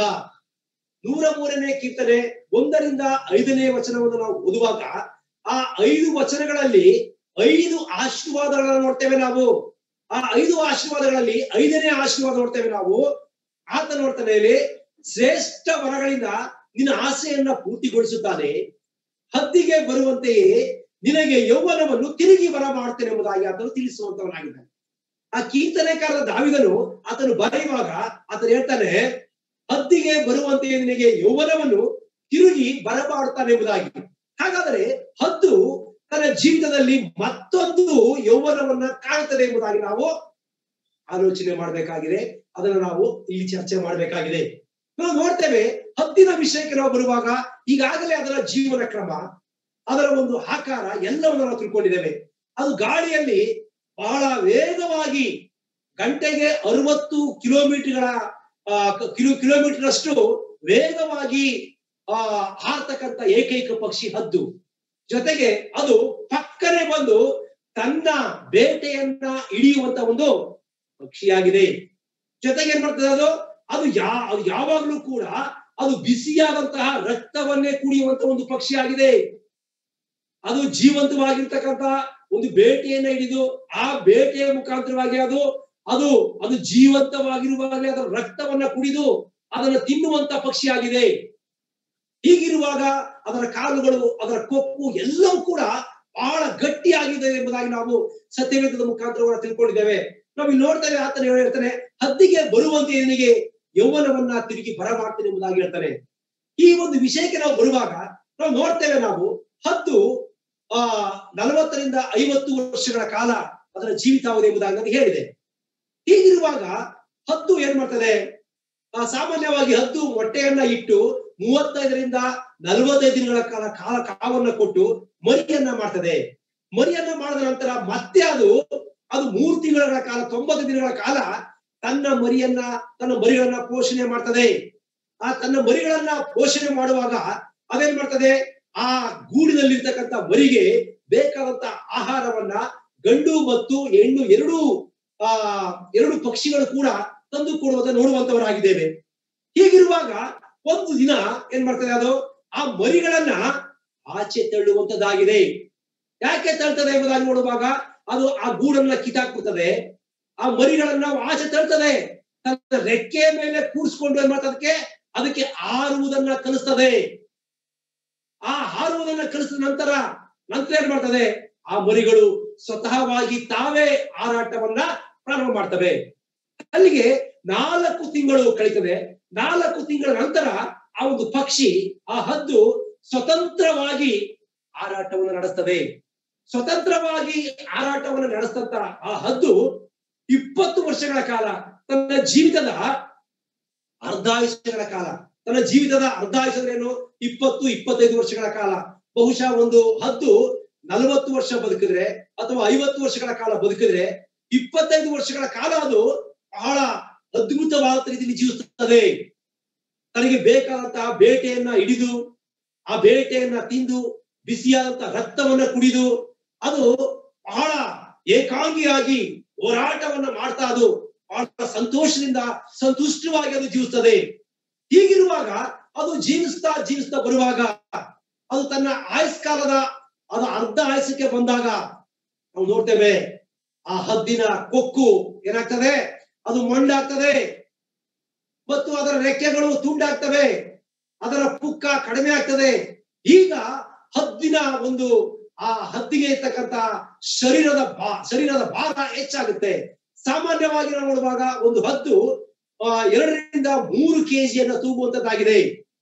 ನೂರ ಮೂರನೇ ಕೀರ್ತನೆ ಒಂದರಿಂದ ಐದನೇ ವಚನವನ್ನು ನಾವು ಓದುವಾಗ ಆ ಐದು ವಚನಗಳಲ್ಲಿ ಐದು ಆಶೀರ್ವಾದಗಳನ್ನ ನೋಡ್ತೇವೆ ನಾವು ಆ ಐದು ಆಶೀರ್ವಾದಗಳಲ್ಲಿ ಐದನೇ ಆಶೀರ್ವಾದ ನೋಡ್ತೇವೆ ನಾವು ಆತ ನೋಡ್ತಾನೆ ಇಲ್ಲಿ ಶ್ರೇಷ್ಠ ವರಗಳಿಂದ ನಿನ್ನ ಆಸೆಯನ್ನ ಪೂರ್ತಿಗೊಳಿಸುತ್ತಾನೆ ಹದ್ದಿಗೆ ಬರುವಂತೆಯೇ ನಿನಗೆ ಯೌವನವನ್ನು ತಿರುಗಿ ಬರ ಮಾಡ್ತೇನೆ ಎಂಬುದಾಗಿ ಆತನು ತಿಳಿಸುವಂತವನಾಗಿದ್ದಾನೆ ಆ ಕೀರ್ತನೆಕಾರದ ದಾವಿದನು ಆತನು ಬರೆಯುವಾಗ ಆತನು ಹೇಳ್ತಾನೆ ಹದ್ದಿಗೆ ಬರುವಂತೆಯೇ ನಿನಗೆ ಯೌವನವನ್ನು ತಿರುಗಿ ಬರಮಾಡುತ್ತಾನೆ ಎಂಬುದಾಗಿ ಹಾಗಾದರೆ ಹದ್ದು ತನ್ನ ಜೀವಿತದಲ್ಲಿ ಮತ್ತೊಂದು ಯೌವನವನ್ನ ಕಾಣುತ್ತದೆ ಎಂಬುದಾಗಿ ನಾವು ಆಲೋಚನೆ ಮಾಡಬೇಕಾಗಿದೆ ಅದನ್ನ ನಾವು ಇಲ್ಲಿ ಚರ್ಚೆ ಮಾಡಬೇಕಾಗಿದೆ ನಾವು ನೋಡ್ತೇವೆ ಹದ್ದಿನ ವಿಷಯಕ್ಕೆ ನಾವು ಬರುವಾಗ ಈಗಾಗಲೇ ಅದರ ಜೀವನ ಕ್ರಮ ಅದರ ಒಂದು ಆಕಾರ ಎಲ್ಲವನ್ನು ನಾವು ತಿಳ್ಕೊಂಡಿದ್ದೇವೆ ಅದು ಗಾಳಿಯಲ್ಲಿ ಬಹಳ ವೇಗವಾಗಿ ಗಂಟೆಗೆ ಅರವತ್ತು ಕಿಲೋಮೀಟರ್ಗಳ ಆ, ಕ- ಕಿಲೋ ಕಿಲೋಮೀಟರ್ ಅಷ್ಟು ವೇಗವಾಗಿ ಆ ಹಾರ್ತಕ್ಕಂಥ ಏಕೈಕ ಪಕ್ಷಿ ಹದ್ದು ಜೊತೆಗೆ ಅದು ಪಕ್ಕನೆ ಬಂದು ತನ್ನ ಬೇಟೆಯನ್ನ ಹಿಡಿಯುವಂತ ಒಂದು ಪಕ್ಷಿಯಾಗಿದೆ ಜೊತೆಗೆ ಏನ್ ಮಾಡ್ತದೆ ಅದು ಅದು ಯಾ ಅದು ಯಾವಾಗ್ಲೂ ಕೂಡ ಅದು ಬಿಸಿಯಾದಂತಹ ರಕ್ತವನ್ನೇ ಕುಡಿಯುವಂತ ಒಂದು ಪಕ್ಷಿಯಾಗಿದೆ ಅದು ಜೀವಂತವಾಗಿರ್ತಕ್ಕಂಥ ಒಂದು ಬೇಟೆಯನ್ನ ಹಿಡಿದು ಆ ಬೇಟೆಯ ಮುಖಾಂತರವಾಗಿ ಅದು ಅದು ಅದು ಜೀವಂತವಾಗಿರುವಾಗಲೇ ಅದರ ರಕ್ತವನ್ನ ಕುಡಿದು ಅದನ್ನು ತಿನ್ನುವಂತ ಪಕ್ಷಿಯಾಗಿದೆ ಹೀಗಿರುವಾಗ ಅದರ ಕಾಲುಗಳು ಅದರ ಕೊಪ್ಪು ಎಲ್ಲವೂ ಕೂಡ ಬಹಳ ಗಟ್ಟಿಯಾಗಿದೆ ಎಂಬುದಾಗಿ ನಾವು ಸತ್ಯವೇದದ ಮುಖಾಂತರ ತಿಳ್ಕೊಂಡಿದ್ದೇವೆ ನಾವು ಇಲ್ಲಿ ನೋಡ್ತೇವೆ ಆತನ ಹೇಳ್ತಾನೆ ಹದ್ದಿಗೆ ಬರುವಂತೆ ನಿನಗೆ ಯೌವನವನ್ನ ತಿರುಗಿ ಬರಮಾಡ್ತೇನೆ ಎಂಬುದಾಗಿ ಹೇಳ್ತಾನೆ ಈ ಒಂದು ವಿಷಯಕ್ಕೆ ನಾವು ಬರುವಾಗ ನಾವು ನೋಡ್ತೇವೆ ನಾವು ಹದ್ದು ಆ ನಲವತ್ತರಿಂದ ಐವತ್ತು ವರ್ಷಗಳ ಕಾಲ ಅದರ ಜೀವಿತಾವಧಿ ಎಂಬುದಾಗಿ ನನಗೆ ಹೇಳಿದೆ ಹೀಗಿರುವಾಗ ಹದ್ದು ಏನ್ ಮಾಡ್ತದೆ ಆ, ಸಾಮಾನ್ಯವಾಗಿ ಹದ್ದು ಮೊಟ್ಟೆಯನ್ನ ಇಟ್ಟು ಮೂವತ್ತೈದರಿಂದ ನಲವತ್ತೈದು ದಿನಗಳ ಕಾಲ ಕಾಲ ಕಾವನ್ನ ಕೊಟ್ಟು ಮರಿಯನ್ನ ಮಾಡ್ತದೆ ಮರಿಯನ್ನ ಮಾಡಿದ ನಂತರ ಮತ್ತೆ ಅದು ಅದು ಮೂರು ತಿಂಗಳ ಕಾಲ ತೊಂಬತ್ತು ದಿನಗಳ ಕಾಲ ತನ್ನ ಮರಿಯನ್ನ ತನ್ನ ಮರಿಗಳನ್ನ ಪೋಷಣೆ ಮಾಡ್ತದೆ ಆ ತನ್ನ ಮರಿಗಳನ್ನ ಪೋಷಣೆ ಮಾಡುವಾಗ ಅದೇನ್ ಮಾಡ್ತದೆ ಆ ಗೂಡಿನಲ್ಲಿರ್ತಕ್ಕಂಥ ಮರಿಗೆ ಬೇಕಾದಂತ ಆಹಾರವನ್ನ ಗಂಡು ಮತ್ತು ಹೆಣ್ಣು ಎರಡೂ ಆ ಎರಡು ಪಕ್ಷಿಗಳು ಕೂಡ ತಂದು ಕೊಡುವಂತ ನೋಡುವಂತವರಾಗಿದ್ದೇವೆ ಹೀಗಿರುವಾಗ ಒಂದು ದಿನ ಏನ್ ಮಾಡ್ತದೆ ಅದು ಆ ಮರಿಗಳನ್ನ ಆಚೆ ತಳ್ಳುವಂತದ್ದಾಗಿದೆ ಯಾಕೆ ತಳ್ತದೆ ಎಂಬುದಾಗಿ ನೋಡುವಾಗ ಅದು ಆ ಗೂಡನ್ನ ಕಿತ್ತಾಕ್ಬಿಡ್ತದೆ ಆ ಮರಿಗಳನ್ನ ಆಚೆ ತಳ್ತದೆ ತನ್ನ ರೆಕ್ಕೆಯ ಮೇಲೆ ಕೂರಿಸ್ಕೊಂಡು ಏನ್ ಮಾಡ್ತದೆ ಅದಕ್ಕೆ ಅದಕ್ಕೆ ಹಾರುವುದನ್ನ ಕಲಿಸ್ತದೆ ಆ ಹಾರುವುದನ್ನ ಕಲಿಸಿದ ನಂತರ ನಂತರ ಏನ್ ಮಾಡ್ತದೆ ಆ ಮರಿಗಳು ಸ್ವತಃವಾಗಿ ತಾವೇ ಹಾರಾಟವನ್ನ ಪ್ರಾರಂಭ ಮಾಡ್ತವೆ ಅಲ್ಲಿಗೆ ನಾಲ್ಕು ತಿಂಗಳು ಕಳೀತದೆ ನಾಲ್ಕು ತಿಂಗಳ ನಂತರ ಆ ಒಂದು ಪಕ್ಷಿ ಆ ಹದ್ದು ಸ್ವತಂತ್ರವಾಗಿ ಹಾರಾಟವನ್ನು ನಡೆಸ್ತದೆ ಸ್ವತಂತ್ರವಾಗಿ ಹಾರಾಟವನ್ನು ನಡೆಸ್ತಂತ ಆ ಹದ್ದು ಇಪ್ಪತ್ತು ವರ್ಷಗಳ ಕಾಲ ತನ್ನ ಜೀವಿತದ ಅರ್ಧಾಯುಷ್ಯಗಳ ಕಾಲ ತನ್ನ ಜೀವಿತದ ಅರ್ಧಾಯುಷ ಏನು ಇಪ್ಪತ್ತು ಇಪ್ಪತ್ತೈದು ವರ್ಷಗಳ ಕಾಲ ಬಹುಶಃ ಒಂದು ಹದ್ದು ನಲವತ್ತು ವರ್ಷ ಬದುಕಿದ್ರೆ ಅಥವಾ ಐವತ್ತು ವರ್ಷಗಳ ಕಾಲ ಬದುಕಿದ್ರೆ ಇಪ್ಪತ್ತೈದು ವರ್ಷಗಳ ಕಾಲ ಅದು ಬಹಳ ಅದ್ಭುತವಾದ ರೀತಿಯಲ್ಲಿ ಜೀವಿಸುತ್ತದೆ ತನಗೆ ಬೇಕಾದಂತಹ ಬೇಟೆಯನ್ನ ಹಿಡಿದು ಆ ಬೇಟೆಯನ್ನ ತಿಂದು ಬಿಸಿಯಾದಂತಹ ರಕ್ತವನ್ನ ಕುಡಿದು ಅದು ಬಹಳ ಏಕಾಂಗಿಯಾಗಿ ಹೋರಾಟವನ್ನ ಮಾಡ್ತಾ ಅದು ಬಹಳ ಸಂತೋಷದಿಂದ ಸಂತುಷ್ಟವಾಗಿ ಅದು ಜೀವಿಸ್ತದೆ ಹೀಗಿರುವಾಗ ಅದು ಜೀವಿಸ್ತಾ ಜೀವಿಸ್ತಾ ಬರುವಾಗ ಅದು ತನ್ನ ಆಯಸ್ಕಾಲದ ಅದು ಅರ್ಧ ಆಯಸ್ಸಕ್ಕೆ ಬಂದಾಗ ನಾವು ನೋಡ್ತೇವೆ ಆ ಹದ್ದಿನ ಕೊಕ್ಕು ಏನಾಗ್ತದೆ ಅದು ಮೊಂಡಾಗ್ತದೆ ಮತ್ತು ಅದರ ರೆಕ್ಕೆಗಳು ತುಂಡಾಗ್ತವೆ ಅದರ ಪುಕ್ಕ ಕಡಿಮೆ ಆಗ್ತದೆ ಈಗ ಹದ್ದಿನ ಒಂದು ಆ ಹದ್ದಿಗೆ ಇರ್ತಕ್ಕಂತ ಶರೀರದ ಬಾ ಶರೀರದ ಭಾರ ಹೆಚ್ಚಾಗುತ್ತೆ ಸಾಮಾನ್ಯವಾಗಿ ನಾವು ನೋಡುವಾಗ ಒಂದು ಹದ್ದು ಆ, ಎರಡರಿಂದ ಮೂರು ಕೆಜಿಯನ್ನ ತೂಗುವಂತದ್ದಾಗಿದೆ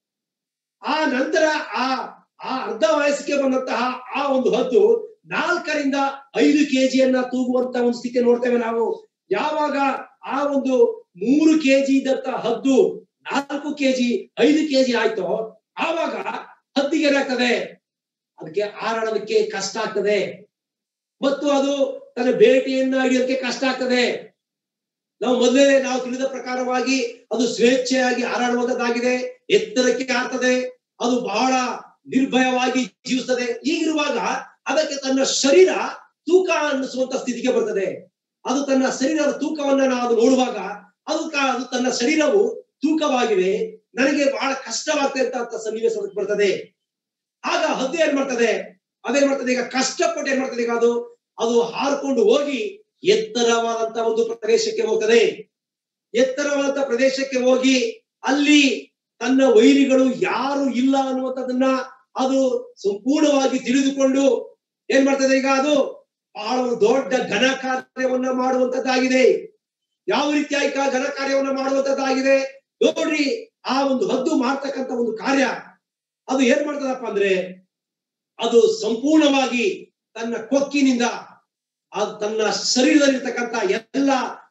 ಆ ನಂತರ ಆ ಆ ಅರ್ಧ ವಯಸ್ಸಿಗೆ ಬಂದಂತಹ ಆ ಒಂದು ಹದ್ದು ನಾಲ್ಕರಿಂದ ಐದು ಕೆಜಿಯನ್ನ ತೂಗುವಂತ ಒಂದು ಸ್ಥಿತಿ ನೋಡ್ತೇವೆ ನಾವು ಯಾವಾಗ ಆ ಒಂದು ಮೂರು ಕೆಜಿ ಇದ್ದಂತ ಹದ್ದು ನಾಲ್ಕು ಕೆಜಿ ಐದು ಕೆಜಿ ಆಯ್ತೋ ಆವಾಗ ಹದ್ದಿಗೆ ಏನಾಗ್ತದೆ ಅದಕ್ಕೆ ಹಾರಾಡೋದಕ್ಕೆ ಕಷ್ಟ ಆಗ್ತದೆ ಮತ್ತು ಅದು ತನ್ನ ಬೇಟೆಯನ್ನ ಹಿಡಿಯೋದಕ್ಕೆ ಕಷ್ಟ ಆಗ್ತದೆ ನಾವು ಮೊದಲೇ ನಾವು ತಿಳಿದ ಪ್ರಕಾರವಾಗಿ ಅದು ಸ್ವೇಚ್ಛೆಯಾಗಿ ಹಾರಾಡುವಂತದ್ದಾಗಿದೆ ಎತ್ತರಕ್ಕೆ ಹಾರ್ತದೆ ಅದು ಬಹಳ ನಿರ್ಭಯವಾಗಿ ಜೀವಿಸ್ತದೆ ಹೀಗಿರುವಾಗ ಅದಕ್ಕೆ ತನ್ನ ಶರೀರ ತೂಕ ಅನ್ನಿಸುವಂತ ಸ್ಥಿತಿಗೆ ಬರ್ತದೆ ಅದು ತನ್ನ ಶರೀರದ ತೂಕವನ್ನ ನಾವು ನೋಡುವಾಗ ಅದು ಕ- ಅದು ತನ್ನ ಶರೀರವು ತೂಕವಾಗಿದೆ ನನಗೆ ಬಹಳ ಕಷ್ಟವಾಗ್ತದೆ ಅಂತ ಸನ್ನಿವೇಶ ಅದಕ್ಕೆ ಬರ್ತದೆ ಆಗ ಹದ್ದು ಏನ್ ಮಾಡ್ತದೆ ಅದೇನ್ ಮಾಡ್ತದೆ ಈಗ ಕಷ್ಟಪಟ್ಟು ಏನ್ ಮಾಡ್ತದೆ ಈಗ ಅದು ಅದು ಹಾರ್ಕೊಂಡು ಹೋಗಿ ಎತ್ತರವಾದಂತ ಒಂದು ಪ್ರದೇಶಕ್ಕೆ ಹೋಗ್ತದೆ ಎತ್ತರವಾದಂತ ಪ್ರದೇಶಕ್ಕೆ ಹೋಗಿ ಅಲ್ಲಿ ತನ್ನ ವೈರಿಗಳು ಯಾರು ಇಲ್ಲ ಅನ್ನುವಂಥದ್ದನ್ನ ಅದು ಸಂಪೂರ್ಣವಾಗಿ ತಿಳಿದುಕೊಂಡು ಏನ್ ಮಾಡ್ತದೆ ಈಗ ಅದು ಬಹಳ ಒಂದು ದೊಡ್ಡ ಘನ ಕಾರ್ಯವನ್ನ ಮಾಡುವಂತದ್ದಾಗಿದೆ ಯಾವ ರೀತಿಯಾಗಿ ಕ- ಘನ ಕಾರ್ಯವನ್ನ ಮಾಡುವಂತದ್ದಾಗಿದೆ ನೋಡ್ರಿ ಆ ಒಂದು ಹದ್ದು ಮಾಡ್ತಕ್ಕಂತ ಒಂದು ಕಾರ್ಯ ಅದು ಏನ್ ಮಾಡ್ತದಪ್ಪ ಅಂದ್ರೆ ಅದು ಸಂಪೂರ್ಣವಾಗಿ ತನ್ನ ಕೊಕ್ಕಿನಿಂದ ಅದು ತನ್ನ ಶರೀರದಲ್ಲಿರ್ತಕ್ಕಂಥ ಎಲ್ಲ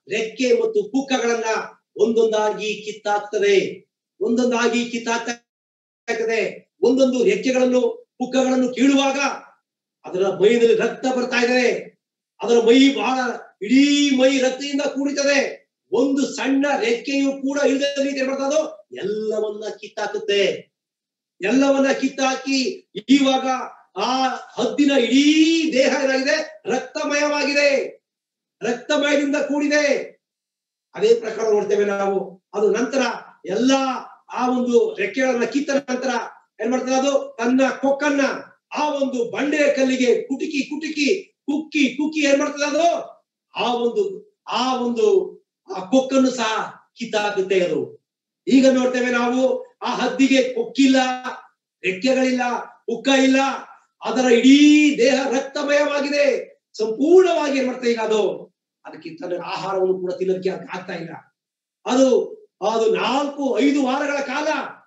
ರೆಕ್ಕೆ ಮತ್ತು ಪುಕ್ಕಗಳನ್ನ ಒಂದೊಂದಾಗಿ ಕಿತ್ತಾಕ್ತದೆ ಒಂದೊಂದಾಗಿ ಕಿತ್ತಾಕ್ತದೆ ಒಂದೊಂದು ರೆಕ್ಕೆಗಳನ್ನು ಪುಕ್ಕಗಳನ್ನು ಕೀಳುವಾಗ ಅದರ ಮೈಯಲ್ಲಿ ರಕ್ತ ಬರ್ತಾ ಇದೆ ಅದರ ಮೈ ಬಹಳ ಇಡೀ ಮೈ ರಕ್ತದಿಂದ ಕೂಡಿತದೆ ಒಂದು ಸಣ್ಣ ರೆಕ್ಕೆಯು ಕೂಡ ಇಲ್ಲದ ರೀತಿ ಬರ್ತದೋ ಎಲ್ಲವನ್ನ ಕಿತ್ತಾಕುತ್ತೆ ಎಲ್ಲವನ್ನ ಕಿತ್ತಾಕಿ ಇವಾಗ ಆ ಹದ್ದಿನ ಇಡೀ ದೇಹ ಏನಾಗಿದೆ ರಕ್ತಮಯವಾಗಿದೆ ರಕ್ತಮಯದಿಂದ ಕೂಡಿದೆ ಅದೇ ಪ್ರಕಾರ ನೋಡ್ತೇವೆ ನಾವು ಅದು ನಂತರ ಎಲ್ಲಾ ಆ ಒಂದು ರೆಕ್ಕೆಗಳನ್ನ ಕಿತ್ತ ನಂತರ ಏನ್ ಮಾಡ್ತದೆ ಅದು ತನ್ನ ಕೊಕ್ಕನ್ನ ಆ ಒಂದು ಬಂಡೆಯ ಕಲ್ಲಿಗೆ ಕುಟುಕಿ ಕುಟುಕಿ ಕುಕ್ಕಿ ಕುಕ್ಕಿ ಏನ್ ಮಾಡ್ತದೆ ಅದು ಆ ಒಂದು ಆ ಒಂದು ಆ ಕೊಕ್ಕನ್ನು ಸಹ ಕಿತ್ತಾಕುತ್ತೆ ಅದು ಈಗ ನೋಡ್ತೇವೆ ನಾವು ಆ ಹದ್ದಿಗೆ ಕೊಕ್ಕಿಲ್ಲ ರೆಕ್ಕೆಗಳಿಲ್ಲ ಉಕ್ಕ ಇಲ್ಲ ಅದರ ಇಡೀ ದೇಹ ರಕ್ತಮಯವಾಗಿದೆ ಸಂಪೂರ್ಣವಾಗಿ ಏನ್ ಮಾಡ್ತದೆ ಈಗ ಅದು ಅದಕ್ಕೆ ತನ್ನ ಆಹಾರವನ್ನು ಕೂಡ ತಿನ್ನೋದಕ್ಕೆ ಅದಕ್ಕೆ ಆಗ್ತಾ ಇಲ್ಲ ಅದು ಅದು ನಾಲ್ಕು ಐದು ವಾರಗಳ ಕಾಲ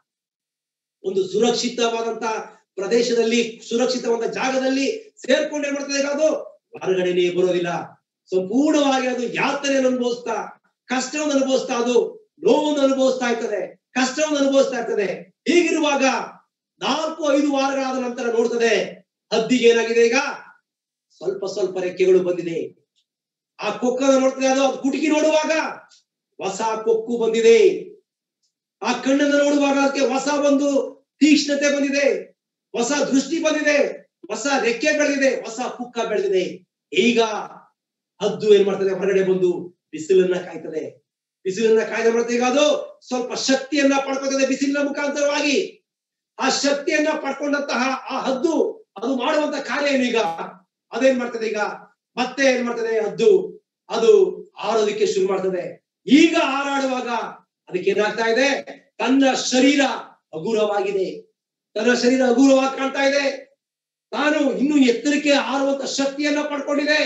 ಒಂದು ಸುರಕ್ಷಿತವಾದಂತ ಪ್ರದೇಶದಲ್ಲಿ ಸುರಕ್ಷಿತವಾದ ಜಾಗದಲ್ಲಿ ಸೇರ್ಕೊಂಡು ಏನ್ ಮಾಡ್ತದೆ ಈಗ ಅದು ಹೊರಗಡೆನೇ ಬರೋದಿಲ್ಲ ಸಂಪೂರ್ಣವಾಗಿ ಅದು ಯಾತನೆಯನ್ನು ಅನುಭವಿಸ್ತಾ ಕಷ್ಟವನ್ನು ಅನುಭವಿಸ್ತಾ ಅದು ನೋವನ್ನು ಅನುಭವಿಸ್ತಾ ಇರ್ತದೆ ಕಷ್ಟವನ್ನು ಅನುಭವಿಸ್ತಾ ಇರ್ತದೆ ಹೀಗಿರುವಾಗ ನಾಲ್ಕು ಐದು ವಾರಗಳಾದ ನಂತರ ನೋಡ್ತದೆ ಹದ್ದಿಗೆ ಏನಾಗಿದೆ ಈಗ ಸ್ವಲ್ಪ ಸ್ವಲ್ಪ ರೆಕ್ಕೆಗಳು ಬಂದಿದೆ ಆ ಕೊಕ್ಕನ್ನು ನೋಡ್ತದೆ ಅದು ಅದು ಕುಟುಕಿ ನೋಡುವಾಗ ಹೊಸ ಕೊಕ್ಕು ಬಂದಿದೆ ಆ ಕಣ್ಣನ್ನು ನೋಡುವಾಗ ಅದಕ್ಕೆ ಹೊಸ ಒಂದು ತೀಕ್ಷ್ಣತೆ ಬಂದಿದೆ ಹೊಸ ದೃಷ್ಟಿ ಬಂದಿದೆ ಹೊಸ ರೆಕ್ಕೆ ಬೆಳೆದಿದೆ ಹೊಸ ಪುಕ್ಕ ಬೆಳೆದಿದೆ ಈಗ ಹದ್ದು ಏನ್ ಮಾಡ್ತದೆ ಹೊರಗಡೆ ಬಂದು ಬಿಸಿಲನ್ನ ಕಾಯ್ತದೆ ಬಿಸಿಲನ್ನ ಕಾಯ್ದ ಮಾಡ್ತದೆ ಈಗ ಅದು ಸ್ವಲ್ಪ ಶಕ್ತಿಯನ್ನ ಪಡ್ಕೊತದೆ ಬಿಸಿಲಿನ ಮುಖಾಂತರವಾಗಿ ಆ ಶಕ್ತಿಯನ್ನ ಪಡ್ಕೊಂಡಂತಹ ಆ ಹದ್ದು ಅದು ಮಾಡುವಂತ ಕಾರ್ಯ ಏನು ಈಗ ಅದೇನ್ ಮಾಡ್ತದೆ ಈಗ ಮತ್ತೆ ಏನ್ ಮಾಡ್ತದೆ ಹದ್ದು ಅದು ಆರೋದಕ್ಕೆ ಶುರು ಮಾಡ್ತದೆ ಈಗ ಹಾರಾಡುವಾಗ ಅದಕ್ಕೆ ಏನಾಗ್ತಾ ಇದೆ ತನ್ನ ಶರೀರ ಹಗುರವಾಗಿದೆ ತನ್ನ ಶರೀರ ಹಗುರವಾಗಿ ಕಾಣ್ತಾ ಇದೆ ತಾನು ಇನ್ನು ಎತ್ತರಕ್ಕೆ ಹಾರುವಂತ ಶಕ್ತಿಯನ್ನ ಪಡ್ಕೊಂಡಿದೆ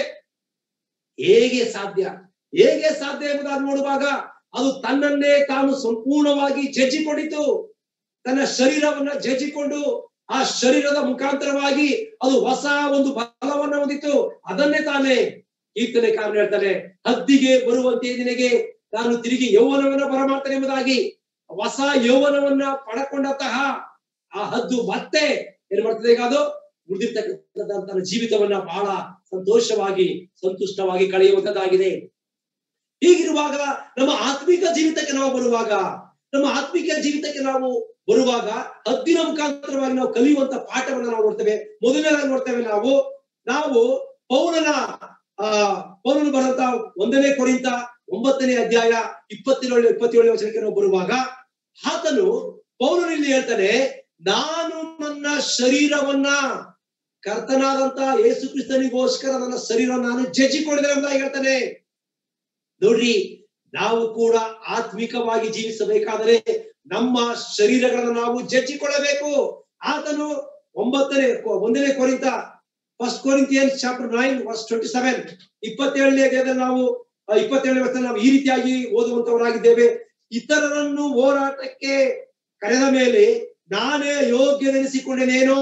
ಹೇಗೆ ಸಾಧ್ಯ ಹೇಗೆ ಸಾಧ್ಯ ಎಂಬುದಾಗಿ ನೋಡುವಾಗ ಅದು ತನ್ನನ್ನೇ ತಾನು ಸಂಪೂರ್ಣವಾಗಿ ಜಜ್ಜಿಕೊಂಡಿತು ತನ್ನ ಶರೀರವನ್ನ ಜಜ್ಜಿಕೊಂಡು ಆ ಶರೀರದ ಮುಖಾಂತರವಾಗಿ ಅದು ಹೊಸ ಒಂದು ಬಲವನ್ನ ಹೊಂದಿತ್ತು ಅದನ್ನೇ ತಾನೇ ಕೀರ್ತನೆ ಕಾರಣ ಹೇಳ್ತಾನೆ ಹದ್ದಿಗೆ ಬರುವಂತೆ ನಿನಗೆ ನಾನು ತಿರುಗಿ ಯೌವನವನ್ನ ಬರಮಾಡ್ತೇನೆ ಎಂಬುದಾಗಿ ಹೊಸ ಯೌವನವನ್ನ ಪಡ್ಕೊಂಡಂತಹ ಆ ಹದ್ದು ಮತ್ತೆ ಏನ್ ಮಾಡ್ತದೆ ಈಗ ಅದು ಉಳಿದಿರ್ತಕ್ಕಂಥ ತನ್ನ ಜೀವಿತವನ್ನ ಬಹಳ ಸಂತೋಷವಾಗಿ ಸಂತುಷ್ಟವಾಗಿ ಕಳೆಯುವಂತದ್ದಾಗಿದೆ ಹೀಗಿರುವಾಗ ನಮ್ಮ ಆತ್ಮಿಕ ಜೀವಿತಕ್ಕೆ ನಾವು ಬರುವಾಗ ನಮ್ಮ ಆತ್ಮಿಕ ಜೀವಿತಕ್ಕೆ ನಾವು ಬರುವಾಗ ಹದ್ದಿನ ಮುಖಾಂತರವಾಗಿ ನಾವು ಕಲಿಯುವಂತ ಪಾಠವನ್ನ ನಾವು ನೋಡ್ತೇವೆ ಮೊದಲನೇದಾಗಿ ನೋಡ್ತೇವೆ ನಾವು ನಾವು ಪೌಲನ ಆ ಪೌಲನು ಬರೆದಂತ ಒಂದನೇ ಕೊರಿಂತ ಒಂಬತ್ತನೇ ಅಧ್ಯಾಯ ಇಪ್ಪತ್ತೇಳು ಇಪ್ಪತ್ತೇಳನೇ ವಚನಕ್ಕೆ ನಾವು ಬರುವಾಗ ಆತನು ಪೌಲನು ಇಲ್ಲಿ ಹೇಳ್ತಾನೆ ನಾನು ನನ್ನ ಶರೀರವನ್ನ ಕರ್ತನಾದಂತ ಯೇಸು ಕ್ರಿಸ್ತನಿಗೋಸ್ಕರ ನನ್ನ ಶರೀರ ನಾನು ಜಜ್ಜಿಕೊಂಡಿದ್ದೇನೆ ಎಂಬುದಾಗಿ ಹೇಳ್ತಾನೆ ನೋಡ್ರಿ ನಾವು ಕೂಡ ಆತ್ಮಿಕವಾಗಿ ಜೀವಿಸಬೇಕಾದರೆ ನಮ್ಮ ಶರೀರಗಳನ್ನು ನಾವು ಜಜ್ಜಿಕೊಳ್ಳಬೇಕು ಆತನು ಒಂಬತ್ತನೇ ಒಂದನೇ ಕೊರಿಂತ first Corinthian chapter nine verse twenty seven ಇಪ್ಪತ್ತೇಳನೇ ಅಧ್ಯಾಯದಲ್ಲಿ ನಾವು ಆ, ಇಪ್ಪತ್ತೇಳನೇ ವರ್ಷ ನಾವು ಈ ರೀತಿಯಾಗಿ ಓದುವಂತವರಾಗಿದ್ದೇವೆ ಇತರರನ್ನು ಹೋರಾಟಕ್ಕೆ ಕರೆದ ಮೇಲೆ ನಾನೇ ಯೋಗ್ಯನೆನಿಸಿಕೊಂಡೇನೇನೋ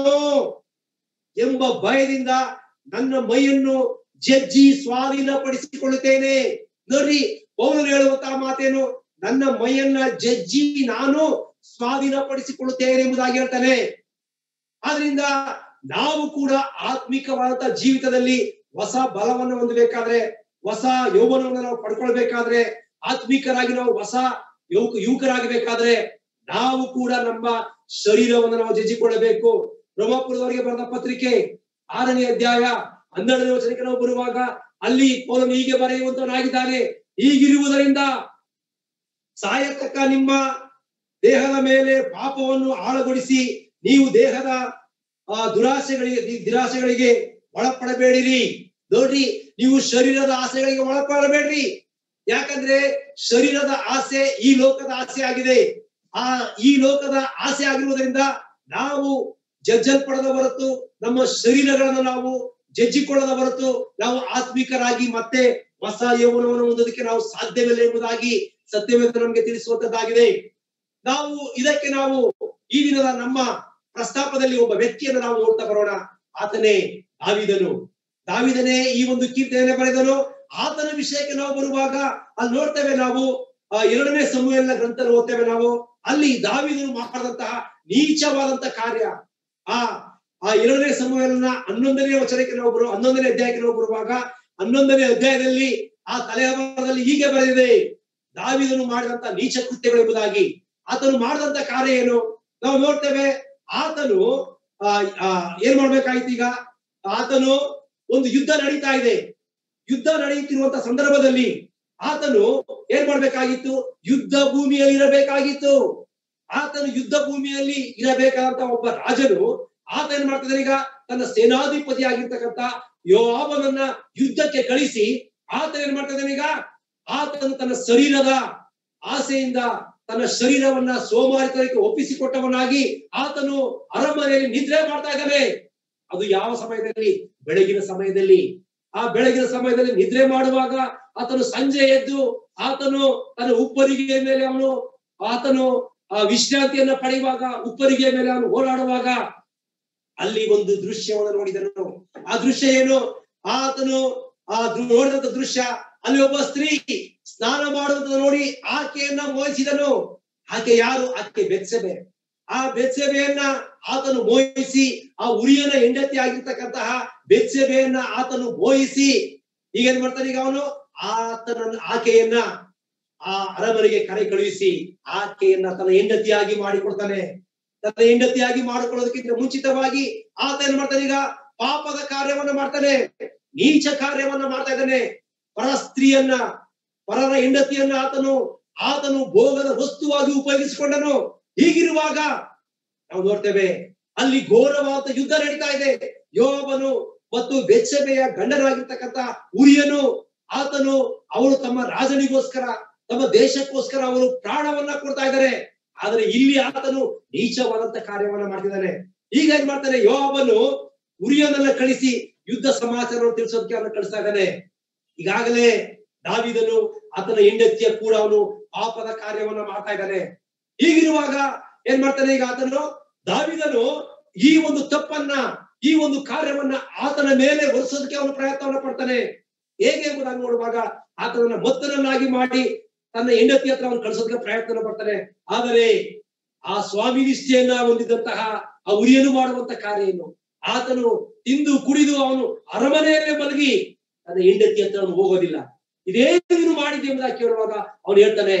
ಎಂಬ ಭಯದಿಂದ ನನ್ನ ಮೈಯನ್ನು ಜಜ್ಜಿ ಸ್ವಾಧೀನಪಡಿಸಿಕೊಳ್ಳುತ್ತೇನೆ ನೋಡ್ರಿ ಪೌಲರು ಹೇಳುವಂತಹ ಮಾತೇನು ನನ್ನ ಮೈಯನ್ನ ಜಜ್ಜಿ ನಾನು ಸ್ವಾಧೀನಪಡಿಸಿಕೊಳ್ಳುತ್ತೇನೆ ಎಂಬುದಾಗಿ ಹೇಳ್ತಾನೆ ಆದ್ರಿಂದ ನಾವು ಕೂಡ ಆತ್ಮಿಕವಾದಂತಹ ಜೀವಿತದಲ್ಲಿ ಹೊಸ ಬಲವನ್ನು ಹೊಂದಬೇಕಾದ್ರೆ ಹೊಸ ಯೌವನವನ್ನು ನಾವು ಪಡ್ಕೊಳ್ಬೇಕಾದ್ರೆ ಆತ್ಮಿಕರಾಗಿ ನಾವು ಹೊಸ ಯುವಕ ಯುವಕರಾಗಬೇಕಾದ್ರೆ ನಾವು ಕೂಡ ನಮ್ಮ ಶರೀರವನ್ನು ನಾವು ಜಜ್ಜಿಕೊಳ್ಳಬೇಕು ರೋಮಾಪುರದವರಿಗೆ ಬರೆದ ಪತ್ರಿಕೆ ಆರನೇ ಅಧ್ಯಾಯ ಹನ್ನೆರಡನೇ ವಚನಕ್ಕೆ ನಾವು ಬರುವಾಗ ಅಲ್ಲಿ ಪೌಲನು ಹೀಗೆ ಬರೆಯುವಂತವನಾಗಿದ್ದಾನೆ ಹೀಗಿರುವುದರಿಂದ ಸಾಯತಕ್ಕ ನಿಮ್ಮ ದೇಹದ ಮೇಲೆ ಪಾಪವನ್ನು ಆಳಗೊಳಿಸಿ ನೀವು ದೇಹದ ಆ ದುರಾಸೆಗಳಿಗೆ ದಿ- ದುರಾಸೆಗಳಿಗೆ ಒಳಪಡಬೇಡಿರಿ ನೋಡ್ರಿ ನೀವು ಶರೀರದ ಆಸೆಗಳಿಗೆ ಒಳಪಡಬೇಡ್ರಿ ಯಾಕಂದ್ರೆ ಶರೀರದ ಆಸೆ ಈ ಲೋಕದ ಆಸೆ ಆಗಿದೆ ಆ ಈ ಲೋಕದ ಆಸೆ ಆಗಿರುವುದರಿಂದ ನಾವು ಜಜ್ಜಲ್ಪಡದ ಹೊರತು ನಮ್ಮ ಶರೀರಗಳನ್ನು ನಾವು ಜಜ್ಜಿಕೊಳ್ಳದ ಹೊರತು ನಾವು ಆತ್ಮಿಕರಾಗಿ ಮತ್ತೆ ಹೊಸ ಯೌವನವನ್ನು ಹೊಂದೋದಕ್ಕೆ ನಾವು ಸಾಧ್ಯವಿಲ್ಲ ಎಂಬುದಾಗಿ ಸತ್ಯವೇದ ನಮಗೆ ತಿಳಿಸುವಂತದ್ದಾಗಿದೆ ನಾವು ಇದಕ್ಕೆ ನಾವು ಈ ದಿನದ ನಮ್ಮ ಪ್ರಸ್ತಾಪದಲ್ಲಿ ಒಬ್ಬ ವ್ಯಕ್ತಿಯನ್ನು ನಾವು ನೋಡ್ತಾ ಬರೋಣ ಆತನೇ ದಾವಿದನು ದಾವಿದನೇ ಈ ಒಂದು ಕೀರ್ತನೆಯನ್ನು ಬರೆದನು ಆತನ ವಿಷಯಕ್ಕೆ ನಾವು ಬರುವಾಗ ಅಲ್ಲಿ ನೋಡ್ತೇವೆ ನಾವು ಆ ಎರಡನೇ ಸಮೂಹನ ಗ್ರಂಥ ಓದ್ತೇವೆ ನಾವು ಅಲ್ಲಿ ದಾವಿದನು ಮಾಡಿದಂತಹ ನೀಚವಾದಂತ ಕಾರ್ಯ ಆ ಆ ಎರಡನೇ ಸಮೂಹನ ಹನ್ನೊಂದನೇ ವಚನಕ್ಕೆ ನಾವು ಬರುವ ಹನ್ನೊಂದನೇ ಅಧ್ಯಾಯಕ್ಕೆ ನಾವು ಬರುವಾಗ ಹನ್ನೊಂದನೇ ಅಧ್ಯಾಯದಲ್ಲಿ ಆ ತಲೆಹಬರದಲ್ಲಿ ಹೀಗೆ ಬರೆದಿದೆ ದಾವಿದನು ಮಾಡಿದಂತ ನೀಚ ಕೃತ್ಯಗಳು ಎಂಬುದಾಗಿ ಆತನು ಮಾಡಿದಂತ ಕಾರ್ಯ ಏನು ನಾವು ನೋಡ್ತೇವೆ ಆತನು ಆ ಆ, ಏನ್ ಮಾಡ್ಬೇಕಾಯ್ತು ಈಗ ಆತನು ಒಂದು ಯುದ್ಧ ನಡೀತಾ ಇದೆ ಯುದ್ಧ ನಡೆಯುತ್ತಿರುವಂತ ಸಂದರ್ಭದಲ್ಲಿ ಆತನು ಏನ್ ಮಾಡ್ಬೇಕಾಗಿತ್ತು ಯುದ್ಧ ಭೂಮಿಯಲ್ಲಿ ಇರಬೇಕಾಗಿತ್ತು ಆತನು ಯುದ್ಧ ಭೂಮಿಯಲ್ಲಿ ಇರಬೇಕಾದಂತ ಒಬ್ಬ ರಾಜನು ಆತ ಏನ್ ಮಾಡ್ತಿದ್ದಾನೆ ಈಗ ತನ್ನ ಸೇನಾಧಿಪತಿ ಆಗಿರ್ತಕ್ಕಂಥ ಯೋವಾಬನನ್ನ ಯುದ್ಧಕ್ಕೆ ಕಳಿಸಿ ಆತ ಏನ್ ಮಾಡ್ತಿದ್ದಾನೆ ಈಗ ಆತನು ತನ್ನ ಶರೀರದ ಆಸೆಯಿಂದ ತನ್ನ ಶರೀರವನ್ನ ಸೋಮಾರಿತನಕ್ಕೆ ಒಪ್ಪಿಸಿಕೊಟ್ಟವನಾಗಿ ಆತನು ಅರಮನೆಯಲ್ಲಿ ನಿದ್ರೆ ಮಾಡ್ತಾ ಇದ್ದಾನೆ ಅದು ಯಾವ ಸಮಯದಲ್ಲಿ ಬೆಳಗಿನ ಸಮಯದಲ್ಲಿ ಆ ಬೆಳಗಿನ ಸಮಯದಲ್ಲಿ ನಿದ್ರೆ ಮಾಡುವಾಗ ಆತನು ಸಂಜೆ ಎದ್ದು ಆತನು ತನ್ನ ಉಪ್ಪರಿಗೆಯ ಮೇಲೆ ಅವನು ಆತನು ಆ ವಿಶ್ರಾಂತಿಯನ್ನ ಪಡೆಯುವಾಗ ಉಪ್ಪರಿಗೆಯ ಮೇಲೆ ಅವನು ಓಡಾಡುವಾಗ ಅಲ್ಲಿ ಒಂದು ದೃಶ್ಯವನ್ನು ನೋಡಿದನು ಆ ದೃಶ್ಯ ಏನು ಆತನು ಆ ದೃ- ನೋಡಿದಂತ ದೃಶ್ಯ ಅಲ್ಲಿ ಒಬ್ಬ ಸ್ತ್ರೀ ಸ್ನಾನ ಮಾಡುವುದನ್ನು ನೋಡಿ ಆಕೆಯನ್ನ ಮೋಹಿಸಿದನು ಆಕೆ ಯಾರು ಆಕೆ ಬೆತ್ಸೆಬೆ ಆ ಬೆತ್ಸೆಬೆಯನ್ನ ಆತನು ಮೋಹಿಸಿ ಆ ಉರಿಯನ ಹೆಂಡತಿ ಆಗಿರ್ತಕ್ಕಂತಹ ಬೆತ್ಸೆಬೆಯನ್ನ ಆತನು ಮೋಹಿಸಿ ಈಗ ಏನ್ ಮಾಡ್ತಾನೆ ಈಗ ಅವನು ಆತನ ಆಕೆಯನ್ನ ಆ ಅರಮನೆಗೆ ಕರೆ ಕಳುಹಿಸಿ ಆಕೆಯನ್ನ ತನ್ನ ಹೆಂಡತಿಯಾಗಿ ಮಾಡಿಕೊಡ್ತಾನೆ ತನ್ನ ಹೆಂಡತಿಯಾಗಿ ಮಾಡಿಕೊಳ್ಳೋದಕ್ಕಿಂತ ಮುಂಚಿತವಾಗಿ ಆತ ಏನ್ ಮಾಡ್ತಾನೆ ಈಗ ಪಾಪದ ಕಾರ್ಯವನ್ನ ಮಾಡ್ತಾನೆ ನೀಚ ಕಾರ್ಯವನ್ನ ಮಾಡ್ತಾ ಇದ್ದಾನೆ ಪರ ಸ್ತ್ರೀಯನ್ನ ಪರರ ಹೆಂಡತಿಯನ್ನ ಆತನು ಆತನು ಭೋಗದ ವಸ್ತುವಾಗಿ ಉಪಯೋಗಿಸಿಕೊಂಡನು ಹೀಗಿರುವಾಗ ನಾವು ನೋಡ್ತೇವೆ ಅಲ್ಲಿ ಘೋರವಾದ ಯುದ್ಧ ನಡೀತಾ ಇದೆ ಯೋಬನು ಮತ್ತು ಬೆಚ್ಚಬೆಯ ಗಂಡನಾಗಿರ್ತಕ್ಕಂಥ ಉರಿಯನು ಆತನು ಅವರು ತಮ್ಮ ರಾಜನಿಗೋಸ್ಕರ ತಮ್ಮ ದೇಶಕ್ಕೋಸ್ಕರ ಅವರು ಪ್ರಾಣವನ್ನ ಕೊಡ್ತಾ ಇದ್ದಾರೆ ಆದ್ರೆ ಇಲ್ಲಿ ಆತನು ನೀಚವಾದಂತ ಕಾರ್ಯವನ್ನ ಮಾಡ್ತಿದ್ದಾನೆ ಈಗ ಏನ್ ಮಾಡ್ತಾನೆ ಯೋಬನು ಉರಿಯನನ್ನ ಕಳಿಸಿ ಯುದ್ಧ ಸಮಾಚಾರವನ್ನು ತಿಳಿಸೋದಕ್ಕೆ ಅವನ್ನ ಕಳಿಸ್ತಾ ಇದ್ದಾನೆ ಈಗಾಗಲೇ ದಾವಿದನು ಆತನ ಹೆಂಡತಿಯ ಕೂಡ ಅವನು ಪಾಪದ ಕಾರ್ಯವನ್ನ ಮಾಡ್ತಾ ಇದ್ದಾನೆ ಹೀಗಿರುವಾಗ ಏನ್ ಮಾಡ್ತಾನೆ ಈಗ ಆತನು ದಾವಿದನು ಈ ಒಂದು ತಪ್ಪನ್ನ ಈ ಒಂದು ಕಾರ್ಯವನ್ನ ಆತನ ಮೇಲೆ ಹೊರಿಸೋದಕ್ಕೆ ಅವನು ಪ್ರಯತ್ನವನ್ನ ಪಡ್ತಾನೆ ಹೇಗೆ ಎಂಬುದಾಗಿ ನೋಡುವಾಗ ಆತನನ್ನ ಮೊತ್ತನನ್ನಾಗಿ ಮಾಡಿ ತನ್ನ ಹೆಂಡತಿ ಹತ್ರ ಅವನು ಕಳಿಸೋದಕ್ಕೆ ಪ್ರಯತ್ನ ಪಡ್ತಾನೆ ಆದರೆ ಆ ಸ್ವಾಮಿ ನಿಷ್ಠೆಯನ್ನ ಹೊಂದಿದಂತಹ ಆ ಉರಿಯನ್ನು ಮಾಡುವಂತ ಕಾರ್ಯ ಏನು ಆತನು ತಿಂದು ಕುಡಿದು ಅವನು ಅರಮನೆಯಲ್ಲೇ ಮಲಗಿ ತನ್ನ ಹೆಂಡತಿ ಹತ್ರ ಅವನು ಹೋಗೋದಿಲ್ಲ ಇದೇ ನೀನು ಮಾಡಿದ್ದೆ ಎಂಬುದಾಗಿ ಕೇಳುವಾಗ ಅವನು ಹೇಳ್ತಾನೆ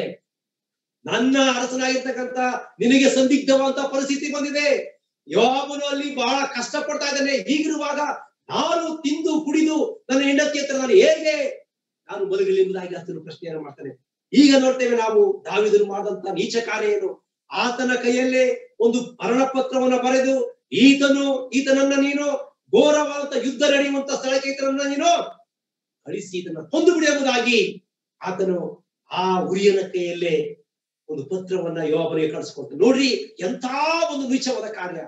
ನನ್ನ ಅರಸನಾಗಿರ್ತಕ್ಕಂಥ ನಿನಗೆ ಸಂದಿಗ್ಧವಾದಂತ ಪರಿಸ್ಥಿತಿ ಬಂದಿದೆ ಯೋಬನು ಅಲ್ಲಿ ಬಹಳ ಕಷ್ಟ ಪಡ್ತಾ ಇದ್ದಾನೆ ಹೀಗಿರುವಾಗ ನಾನು ತಿಂದು ಕುಡಿದು ನನ್ನ ಹೆಂಡತಿ ಹತ್ರ ನಾನು ಹೇಗೆ ನಾನು ಬದುಕಲಿ ಎಂಬುದಾಗಿ ಆತನು ಪ್ರಶ್ನೆಯನ್ನು ಮಾಡ್ತಾನೆ ಈಗ ನೋಡ್ತೇವೆ ನಾವು ದಾವಿದನು ಮಾಡಿದಂತ ನೀಚ ಕಾರ್ಯ ಏನು ಆತನ ಕೈಯಲ್ಲೇ ಒಂದು ಮರಣ ಪತ್ರವನ್ನ ಬರೆದು ಈತನು ಈತನನ್ನ ನೀನು ಘೋರವಾದಂತ ಯುದ್ಧ ನಡೆಯುವಂತ ಸ್ಥಳಕ್ಕೆ ಈತನನ್ನ ನೀನು ಕಳಿಸಿ ಇದನ್ನ ಕೊಂದು ಬಿಡಿ ಎಂಬುದಾಗಿ ಆತನು ಆ ಉರಿಯನ ಕೈಯಲ್ಲೇ ಒಂದು ಪತ್ರವನ್ನ ಯೋಬನಿಗೆ ಕಳಿಸ್ಕೊಡ್ತಾನೆ ನೋಡ್ರಿ ಎಂತ ಒಂದು ನೀಚವಾದ ಕಾರ್ಯ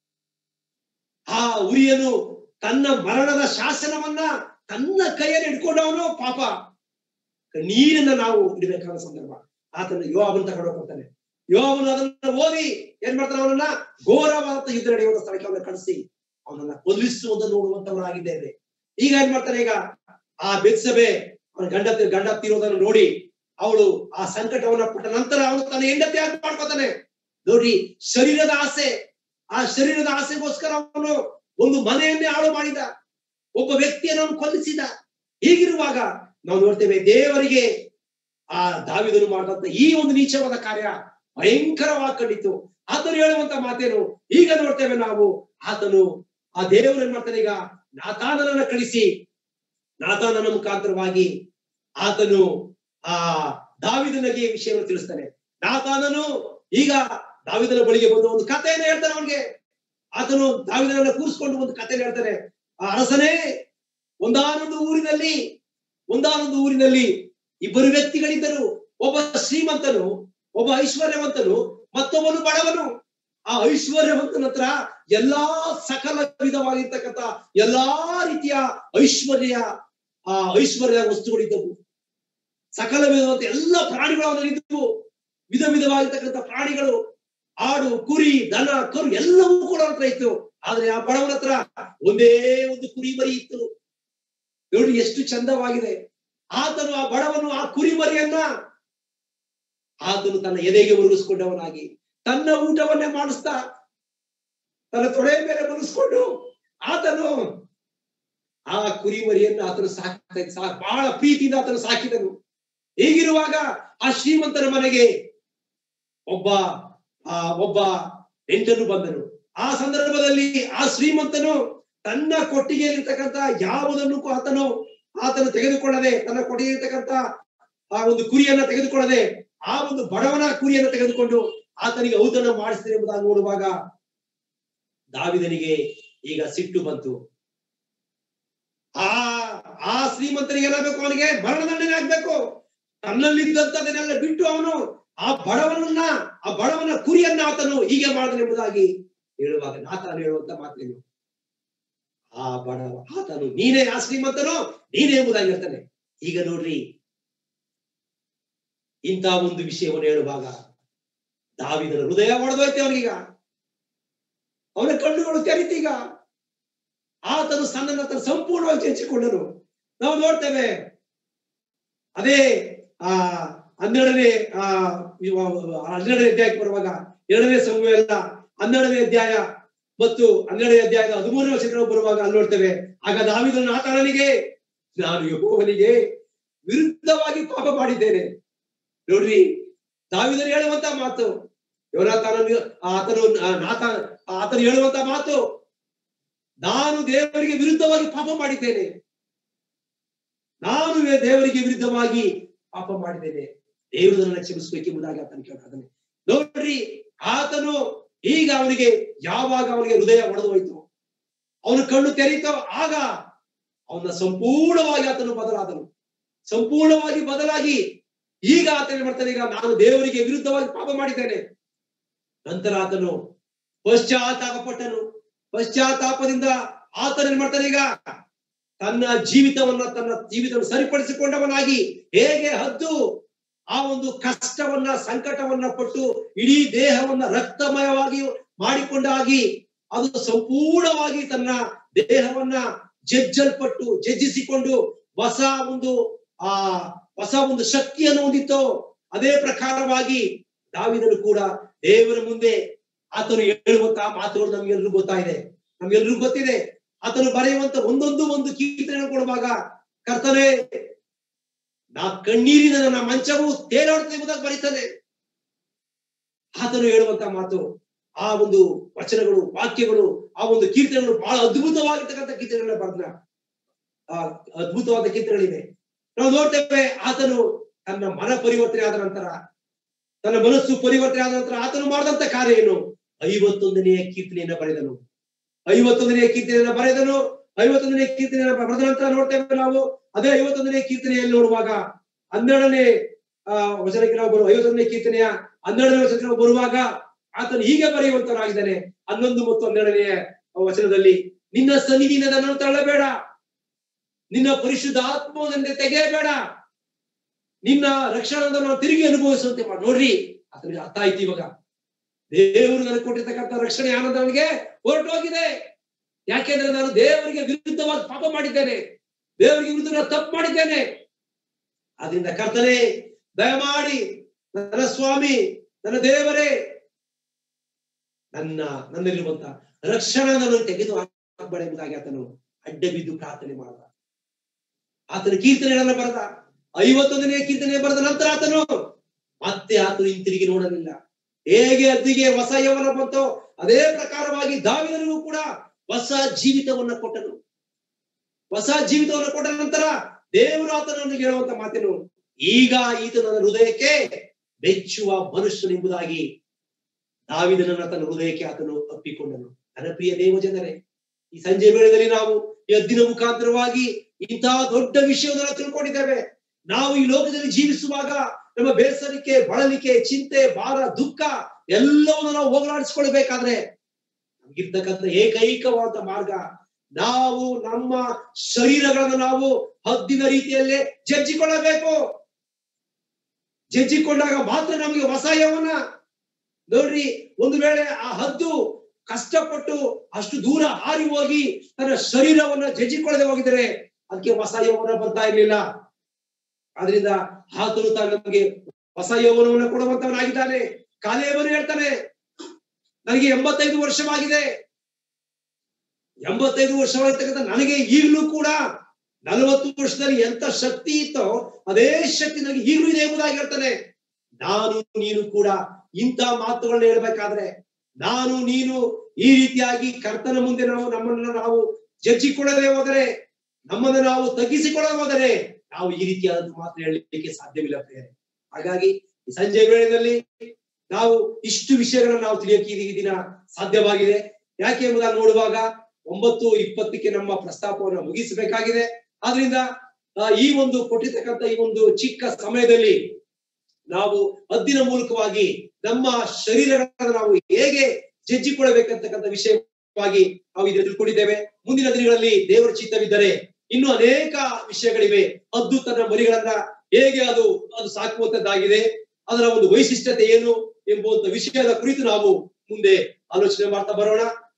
ಆ ಉರಿಯನು ತನ್ನ ಮರಣದ ಶಾಸನವನ್ನ ತನ್ನ ಕೈಯಲ್ಲಿ ಇಟ್ಕೊಂಡವನು ಪಾಪ ನೀರನ್ನ ನಾವು ಇಡಬೇಕಾದ ಸಂದರ್ಭ ಆತನ ಯೋಬನ್ ತಗೊಂಡು ಹೋಗ್ತಾನೆ ಯೋಬನು ಅದನ್ನ ಓದಿ ಏನ್ ಮಾಡ್ತಾನೆ ಅವನನ್ನ ಘೋರವಾದ ಯುದ್ಧ ನಡೆಯುವಂತ ಸ್ಥಳಕ್ಕೆ ಅವನ್ನ ಕಳಿಸಿ ಅವನನ್ನ ಕೊಲ್ಲಿಸುವುದನ್ನು ನೋಡುವಂತವನಾಗಿದ್ದೇವೆ ಈಗ ಏನ್ ಮಾಡ್ತಾನೆ ಈಗ ಆ ಬೆತ್ಸಬೆ ಅವನ ಗಂಡ ಗಂಡ ತೀರೋದನ್ನು ನೋಡಿ ಅವಳು ಆ ಸಂಕಟವನ್ನ ಪಟ್ಟ ನಂತರ ಅವನು ತನ್ನ ಹೆಂಡತಿ ಆಗಿ ಮಾಡ್ಕೊತಾನೆ ನೋಡಿ ಶರೀರದ ಆಸೆ ಆ ಶರೀರದ ಆಸೆಗೋಸ್ಕರ ಅವನು ಒಂದು ಮನೆಯನ್ನೇ ಹಾಳು ಮಾಡಿದ ಒಬ್ಬ ವ್ಯಕ್ತಿಯನ್ನು ಅವನು ಕೊಲ್ಲಿಸಿದ ಹೀಗಿರುವಾಗ ನಾವು ನೋಡ್ತೇವೆ ದೇವರಿಗೆ ಆ ದಾವಿದನು ಮಾಡಿದಂತ ಈ ಒಂದು ನೀಚವಾದ ಕಾರ್ಯ ಭಯಂಕರವಾಗಿ ಕಂಡಿತು ಆತನು ಹೇಳುವಂತ ಮಾತೇನು ಈಗ ನೋಡ್ತೇವೆ ನಾವು ಆತನು ಆ ದೇವರು ಏನ್ ಮಾಡ್ತಾನೆ ಈಗ ನಾತಾನನನ್ನ ಕಳಿಸಿ ನಾತಾನನ ಮುಖಾಂತರವಾಗಿ ಆತನು ಆ ದಾವಿದನಿಗೆ ವಿಷಯವನ್ನು ತಿಳಿಸ್ತಾನೆ ನಾತಾನನು ಈಗ ದಾವಿದನ ಬಳಿಗೆ ಬಂದು ಒಂದು ಕಥೆಯನ್ನು ಹೇಳ್ತಾನೆ ಅವನಿಗೆ ಆತನು ದಾವಿದನನ್ನ ಕೂರಿಸ್ಕೊಂಡು ಒಂದು ಕಥೆಯನ್ನು ಹೇಳ್ತಾನೆ ಆ ಅರಸನೇ ಒಂದಾನೊಂದು ಊರಿನಲ್ಲಿ ಒಂದಾನೊಂದು ಊರಿನಲ್ಲಿ ಇಬ್ಬರು ವ್ಯಕ್ತಿಗಳಿದ್ದರು ಒಬ್ಬ ಶ್ರೀಮಂತನು ಒಬ್ಬ ಐಶ್ವರ್ಯವಂತನು ಮತ್ತೊಬ್ಬನು ಬಡವನು ಆ ಐಶ್ವರ್ಯವಂತನ ಹತ್ರ ಎಲ್ಲಾ ಸಕಲ ವಿಧವಾಗಿರ್ತಕ್ಕಂಥ ಎಲ್ಲಾ ರೀತಿಯ ಐಶ್ವರ್ಯ ಆ ಐಶ್ವರ್ಯ ವಸ್ತುಗಳಿದ್ದವು ಸಕಲ ವಿಧವಾದ ಎಲ್ಲ ಪ್ರಾಣಿಗಳು ಅವನಲ್ಲಿದ್ದವು ವಿಧ ವಿಧವಾಗಿರ್ತಕ್ಕಂಥ ಪ್ರಾಣಿಗಳು ಆಡು ಕುರಿ ದನ ಕರು ಎಲ್ಲವೂ ಕೂಡ ಅವನ ಹತ್ರ ಇತ್ತು ಆದ್ರೆ ಆ ಬಡವನ ಹತ್ರ ಒಂದೇ ಒಂದು ಕುರಿ ಮರಿ ಇತ್ತು ನೋಡಿ ಎಷ್ಟು ಚಂದವಾಗಿದೆ ಆತನು ಆ ಬಡವನು ಆ ಕುರಿಮರಿಯನ್ನ ಆತನು ತನ್ನ ಎದೆಗೆ ಒರಗಿಸ್ಕೊಂಡವನಾಗಿ ತನ್ನ ಊಟವನ್ನೇ ಮಾಡಿಸ್ತಾ ತನ್ನ ತೊಡೆ ಮೇಲೆ ಮನಸ್ಕೊಂಡು ಆತನು ಆ ಕುರಿಮರಿಯನ್ನ ಆತನು ಸಾಕ್ತಾ ಇದ್ದ ಸಾ- ಬಹಳ ಪ್ರೀತಿಯಿಂದ ಆತನು ಸಾಕಿದನು ಹೀಗಿರುವಾಗ ಆ ಶ್ರೀಮಂತನ ಮನೆಗೆ ಒಬ್ಬ ಆ ಒಬ್ಬ ನೆಂಟನು ಬಂದನು ಆ ಸಂದರ್ಭದಲ್ಲಿ ಆ ಶ್ರೀಮಂತನು ತನ್ನ ಕೊಟ್ಟಿಗೆಯಲ್ಲಿರ್ತಕ್ಕಂಥ ಯಾವುದನ್ನು ಕೂ ಆತನು ಆತನು ತೆಗೆದುಕೊಳ್ಳದೆ ತನ್ನ ಕೊಟ್ಟಿಗೆಯಲ್ಲಿರ್ತಕ್ಕಂಥ ಆ ಒಂದು ಕುರಿಯನ್ನ ತೆಗೆದುಕೊಳ್ಳದೆ ಆ ಒಂದು ಬಡವನ ಕುರಿಯನ್ನ ತೆಗೆದುಕೊಂಡು ಆತನಿಗೆ ಔತಣ ಮಾಡಿಸಿದೆ ಎಂಬುದಾಗಿ ನೋಡುವಾಗ ದಾವಿದನಿಗೆ ಈಗ ಸಿಟ್ಟು ಬಂತು ಆ ಆ ಶ್ರೀಮಂತನಿಗೆ ಏನಾಗಬೇಕು ಅವನಿಗೆ ಮರಣದಂಡನೆ ಆಗ್ಬೇಕು ತನ್ನಲ್ಲಿದ್ದಂತದನ್ನೆಲ್ಲ ಬಿಟ್ಟು ಅವನು ಆ ಬಡವನನ್ನ ಆ ಬಡವನ ಕುರಿಯನ್ನ ಆತನು ಹೀಗೆ ಮಾಡಿದನು ಎಂಬುದಾಗಿ ಹೇಳುವಾಗ ನಾತಾನು ಹೇಳುವಂತ ಮಾತೇನು ಆ ಬಡವ ಆತನು ನೀನೇ ಆ ಶ್ರೀಮಂತನು ನೀನೇ ಎಂಬುದಾಗಿ ಹೇಳ್ತಾನೆ ಈಗ ನೋಡ್ರಿ ಇಂಥ ಒಂದು ವಿಷಯವನ್ನು ಹೇಳುವಾಗ ದಾವಿದನ ಹೃದಯ ಒಡೆದೋಯ್ತೆ ಅವನಿಗೀಗ ಅವನ ಕಣ್ಣುಗಳು ತೆರಿತೀಗ ಆತನು ಸಣ್ಣನ ತನ್ನ ಸಂಪೂರ್ಣವಾಗಿ ಹೆಚ್ಚಿಕೊಂಡನು ನಾವು ನೋಡ್ತೇವೆ ಅದೇ ಆ ಹನ್ನೆರಡನೇ ಆ ಇವ- ಹನ್ನೆರಡನೇ ಅಧ್ಯಾಯಕ್ಕೆ ಬರುವಾಗ ಎರಡನೇ ಸಮೂಹ ಹನ್ನೆರಡನೇ ಅಧ್ಯಾಯ ಮತ್ತು ಹನ್ನೆರಡನೇ ಅಧ್ಯಾಯದ ಹದಿಮೂರನೇ ವರ್ಷಗಳು ಬರುವಾಗ ಅಲ್ಲಿ ನೋಡ್ತೇವೆ ಆಗ ದಾವಿದನು ನಾತಾನನಿಗೆ ನಾನು ಯೆಹೋವನಿಗೆ ವಿರುದ್ಧವಾಗಿ ಪಾಪ ಮಾಡಿದ್ದೇನೆ ನೋಡ್ರಿ ದಾವಿದನು ಹೇಳುವಂತ ಮಾತು ಯೋನಾತಾನನು ಆತನು ಆ, ನಾತ ಆತನು ಹೇಳುವಂತ ಮಾತು ನಾನು ದೇವರಿಗೆ ವಿರುದ್ಧವಾಗಿ ಪಾಪ ಮಾಡಿದ್ದೇನೆ ನಾನು ದೇವರಿಗೆ ವಿರುದ್ಧವಾಗಿ ಪಾಪ ಮಾಡಿದ್ದೇನೆ ದೇವರು ನನ್ನ ಕ್ಷಮಿಸಬೇಕೆಂಬುದಾಗಿ ಆತನು ಕೇಳ್ತಾನೆ ನೋಡ್ರಿ ಆತನು ಈಗ ಅವನಿಗೆ ಯಾವಾಗ ಅವನಿಗೆ ಹೃದಯ ಒಡೆದು ಹೋಯ್ತು ಅವನ ಕಣ್ಣು ತೆರೀತೋ ಆಗ ಅವನ ಸಂಪೂರ್ಣವಾಗಿ ಆತನು ಬದಲಾದನು ಸಂಪೂರ್ಣವಾಗಿ ಬದಲಾಗಿ ಈಗ ಆತ ಏನ್ ಮಾಡ್ತಾನೆ ಈಗ ನಾನು ದೇವರಿಗೆ ವಿರುದ್ಧವಾಗಿ ಪಾಪ ಮಾಡಿದ್ದೇನೆ ನಂತರ ಆತನು ಪಶ್ಚಾತ್ತಾಪ ಪಟ್ಟನು ಪಶ್ಚಾತ್ತಾಪದಿಂದ ಆತನ ಏನ್ ಮಾಡ್ತಾನೆ ಈಗ ತನ್ನ ಜೀವಿತವನ್ನ ತನ್ನ ಜೀವಿತವನ್ನು ಸರಿಪಡಿಸಿಕೊಂಡವನಾಗಿ ಹೇಗೆ ಹದ್ದು ಆ ಒಂದು ಕಷ್ಟವನ್ನ ಸಂಕಟವನ್ನ ಪಟ್ಟು ಇಡೀ ದೇಹವನ್ನ ರಕ್ತಮಯವಾಗಿ ಮಾಡಿಕೊಂಡಾಗಿ ಅದು ಸಂಪೂರ್ಣವಾಗಿ ತನ್ನ ದೇಹವನ್ನ ಜಜ್ಜಲ್ಪಟ್ಟು ಜಜ್ಜಿಸಿಕೊಂಡು ಹೊಸ ಒಂದು ಆ ಹೊಸ ಒಂದು ಶಕ್ತಿಯನ್ನು ಹೊಂದಿತ್ತು ಅದೇ ಪ್ರಕಾರವಾಗಿ ದಾವಿದನು ಕೂಡ ದೇವರ ಮುಂದೆ ಆತನು ಹೇಳುವಂತಹ ಮಾತುಗಳು ನಮ್ಗೆಲ್ರಿಗೂ ಗೊತ್ತಾಗಿದೆ ನಮ್ಗೆಲ್ರಿಗೂ ಗೊತ್ತಿದೆ ಆತನು ಬರೆಯುವಂತ ಒಂದೊಂದು ಒಂದು ಕೀರ್ತನೆ ಕೊಡುವಾಗ ಕರ್ತನೆ ನಾ ಕಣ್ಣೀರಿನ ನನ್ನ ಮಂಚವು ತೇಲಾಡುತ್ತದೆ ಎಂಬುದಾಗಿ ಬರೀತಾನೆ ಆತನು ಹೇಳುವಂತ ಮಾತು ಆ ಒಂದು ವಚನಗಳು ವಾಕ್ಯಗಳು ಆ ಒಂದು ಕೀರ್ತನೆಗಳು ಬಹಳ ಅದ್ಭುತವಾಗಿರ್ತಕ್ಕಂಥ ಕೀರ್ತನೆಗಳನ್ನ ಬರೆದ ಆ ಅದ್ಭುತವಾದ ಕೀರ್ತನೆಗಳಿವೆ ನಾವು ನೋಡ್ತೇವೆ ಆತನು ತನ್ನ ಮನ ಪರಿವರ್ತನೆ ಆದ ನಂತರ ತನ್ನ ಮನಸ್ಸು ಪರಿವರ್ತನೆ ಆದ ನಂತರ ಆತನು ಮಾಡಿದಂತ ಕಾರ್ಯ ಏನು ಐವತ್ತೊಂದನೆಯ ಕೀರ್ತನೆಯನ್ನ ಬರೆದನು ಐವತ್ತೊಂದನೆಯ ಕೀರ್ತನೆಯನ್ನ ಬರೆದನು ಐವತ್ತೊಂದನೇ ಕೀರ್ತನೆಯನ್ನ ಬರೆದ ನಂತರ ನೋಡ್ತೇವೆ ನಾವು ಅದೇ ಐವತ್ತೊಂದನೇ ಕೀರ್ತನೆಯಲ್ಲಿ ನೋಡುವಾಗ ಹನ್ನೆರಡನೇ ಆ ವಚನಕ್ಕೆ ನಾವು ಬರುವ ಐವತ್ತೊಂದನೇ ಕೀರ್ತನೆಯ ಹನ್ನೆರಡನೇ ವಚನಕ್ಕೆ ನಾವು ಬರುವಾಗ ಆತನು ಹೀಗೆ ಬರೆಯುವಂತನಾಗಿದ್ದಾನೆ ಹನ್ನೊಂದು ಮತ್ತು ಹನ್ನೆರಡನೆಯ ವಚನದಲ್ಲಿ ನಿನ್ನ ಸನ್ನಿಧಿಯಿಂದ ನನ್ನನ್ನು ತಳ್ಳಬೇಡ ನಿನ್ನ ಪರಿಶುದ್ಧ ಆತ್ಮವನ್ನೇ ತೆಗೆಯಬೇಡ ನಿನ್ನ ರಕ್ಷಣೆಯಿಂದ ನಾವು ತಿರುಗಿ ಅನುಭವಿಸುವಂತೆ ಮಾಡಿ ನೋಡ್ರಿ ಆತನಿಗೆ ಅರ್ಥ ಆಯ್ತು ಇವಾಗ ದೇವರು ನನಗೆ ಕೊಟ್ಟಿರ್ತಕ್ಕಂಥ ರಕ್ಷಣೆ ಆನಂದ ಅವನಿಗೆ ಹೊರಟೋಗಿದೆ ಯಾಕೆಂದ್ರೆ ನಾನು ದೇವರಿಗೆ ವಿರುದ್ಧವಾಗಿ ಪಾಪ ಮಾಡಿದ್ದೇನೆ ದೇವರಿಗೆ ವಿರುದ್ಧ ತಪ್ಪು ಮಾಡಿದ್ದೇನೆ ಆದ್ರಿಂದ ಕರ್ತನೆ ದಯಮಾಡಿ ನನ್ನ ಸ್ವಾಮಿ ನನ್ನ ದೇವರೇ ನನ್ನ ನನ್ನಲ್ಲಿರುವಂತ ರಕ್ಷಣೆ ನಾನು ತೆಗೆದು ಹಾಕಬೇಡ ಎಂಬುದಾಗಿ ಆತನು ಅಡ್ಡ ಬಿದ್ದು ಪ್ರಾರ್ಥನೆ ಮಾಡಿದ ಆತನ ಕೀರ್ತನೆಗಳನ್ನ ಬರೆದ ಐವತ್ತೊಂದನೇ ಕೀರ್ತನೆ ಬರೆದ ನಂತರ ಆತನು ಮತ್ತೆ ಆತನು ಹಿಂತಿರುಗಿ ನೋಡಲಿಲ್ಲ ಹೇಗೆ ಅದ್ದಿಗೆ ಹೊಸ ಯೌವನ ಬಂತೋ ಅದೇ ಪ್ರಕಾರವಾಗಿ ದಾವಿದನಿಗೂ ಕೂಡ ಹೊಸ ಜೀವಿತವನ್ನ ಕೊಟ್ಟನು ಹೊಸ ಜೀವಿತವನ್ನು ಕೊಟ್ಟ ನಂತರ ದೇವರು ಆತನನ್ನು ಹೇಳುವಂತ ಮಾತೇನು ಈಗ ಈತ ನನ್ನ ಹೃದಯಕ್ಕೆ ಬೆಚ್ಚುವ ಮನುಷ್ಯನೆಂಬುದಾಗಿ ದಾವಿದನನ್ನ ತನ್ನ ಹೃದಯಕ್ಕೆ ಆತನು ಅಪ್ಪಿಕೊಂಡನು ನನ್ನ ಪ್ರಿಯ ದೇವ ಜನರೇ ಈ ಸಂಜೆ ವೇಳೆಯಲ್ಲಿ ನಾವು ಈ ಹದ್ದಿನ ಮುಖಾಂತರವಾಗಿ ಇಂತಹ ದೊಡ್ಡ ವಿಷಯವನ್ನು ನಾವು ತಿಳ್ಕೊಂಡಿದ್ದೇವೆ ನಾವು ಈ ಲೋಕದಲ್ಲಿ ಜೀವಿಸುವಾಗ ನಮ್ಮ ಬೇಸರಿಕೆ ಬಳಲಿಕೆ ಚಿಂತೆ ಭಾರ ದುಃಖ ಎಲ್ಲವನ್ನು ನಾವು ಹೋಗಲಾಡಿಸ್ಕೊಳ್ಬೇಕಾದ್ರೆ ನಮ್ಗಿರ್ತಕ್ಕಂಥ ಏಕೈಕವಾದ ಮಾರ್ಗ ನಾವು ನಮ್ಮ ಶರೀರಗಳನ್ನು ನಾವು ಹದ್ದಿನ ರೀತಿಯಲ್ಲೇ ಜಜ್ಜಿಕೊಳ್ಳಬೇಕು ಜಜ್ಜಿಕೊಂಡಾಗ ಮಾತ್ರ ನಮಗೆ ಹೊಸ ಯೌವನ ನೋಡ್ರಿ ಒಂದು ವೇಳೆ ಆ ಹದ್ದು ಕಷ್ಟಪಟ್ಟು ಅಷ್ಟು ದೂರ ಹಾರಿ ಹೋಗಿ ತನ್ನ ಶರೀರವನ್ನ ಜಜ್ಜಿಕೊಳ್ಳದೆ ಹೋಗಿದರೆ ಅದಕ್ಕೆ ಹೊಸ ಯೌವನ ಬರ್ತಾ ಇರ್ಲಿಲ್ಲ ಆದ್ರಿಂದ ಆತನು ತಾನು ನಮಗೆ ಹೊಸ ಯೌವನವನ್ನು ಕೊಡುವಂತವನಾಗಿದ್ದಾನೆ ಕಾಲೇವನು ಹೇಳ್ತಾನೆ ನನಗೆ ಎಂಬತ್ತೈದು ವರ್ಷವಾಗಿದೆ ಎಂಬತ್ತೈದು ವರ್ಷವಾಗಿರ್ತಕ್ಕಂಥ ನನಗೆ ಈಗಲೂ ಕೂಡ ನಲವತ್ತು ವರ್ಷದಲ್ಲಿ ಎಂತ ಶಕ್ತಿ ಇತ್ತೋ ಅದೇ ಶಕ್ತಿ ನನಗೆ ಈಗಲೂ ಇದೆ ಎಂಬುದಾಗಿ ಹೇಳ್ತಾನೆ ನಾನು ನೀನು ಕೂಡ ಇಂಥ ಮಾತುಗಳನ್ನ ಹೇಳ್ಬೇಕಾದ್ರೆ ನಾನು ನೀನು ಈ ರೀತಿಯಾಗಿ ಕರ್ತನ ಮುಂದೆ ನಾವು ನಮ್ಮನ್ನ ನಾವು ಜಜ್ಜಿಕೊಳ್ಳದೆ ಹೋದರೆ ನಮ್ಮನ್ನ ನಾವು ತಗ್ಗಿಸಿಕೊಳ್ಳದೆ ಹೋದರೆ ನಾವು ಈ ರೀತಿಯಾದ ಮಾತು ಹೇಳಲಿಕ್ಕೆ ಸಾಧ್ಯವಿಲ್ಲ ಪ್ರಿಯರೇ ಹಾಗಾಗಿ ಈ ಸಂಜೆ ವೇಳೆಯಲ್ಲಿ ನಾವು ಇಷ್ಟು ವಿಷಯಗಳನ್ನ ನಾವು ತಿಳಿಯಕ್ಕೆ ಈ ದಿನ ಸಾಧ್ಯವಾಗಿದೆ ಯಾಕೆ ಎಂಬುದನ್ನು ನೋಡುವಾಗ ಒಂಬತ್ತು ಇಪ್ಪತ್ತಕ್ಕೆ ನಮ್ಮ ಪ್ರಸ್ತಾಪವನ್ನು ಮುಗಿಸಬೇಕಾಗಿದೆ ಆದ್ರಿಂದ ಆ, ಈ ಒಂದು ಕೊಟ್ಟಿರ್ತಕ್ಕಂಥ ಈ ಒಂದು ಚಿಕ್ಕ ಸಮಯದಲ್ಲಿ ನಾವು ಹದ್ದಿನ ಮೂಲಕವಾಗಿ ನಮ್ಮ ಶರೀರಗಳನ್ನು ನಾವು ಹೇಗೆ ಜಜ್ಜಿಕೊಳ್ಳಬೇಕಂತಕ್ಕಂಥ ವಿಷಯವಾಗಿ ನಾವು ಇದನ್ನು ತಿಳ್ಕೊಂಡಿದ್ದೇವೆ ಮುಂದಿನ ದಿನಗಳಲ್ಲಿ ದೇವರ ಚಿತ್ತವಿದ್ದರೆ ಇನ್ನು ಅನೇಕ ವಿಷಯಗಳಿವೆ ಹದ್ದು ತನ್ನ ಮರಿಗಳನ್ನ ಹೇಗೆ ಅದು ಅದು ಸಾಕುವಂತದ್ದಾಗಿದೆ ಅದರ ಒಂದು ವೈಶಿಷ್ಟ್ಯತೆ ಏನು ಎಂಬುವಂತ ವಿಷಯದ ಕುರಿತು ನಾವು ಮುಂದೆ ಆಲೋಚನೆ ಮಾಡ್ತಾ ಬರೋಣ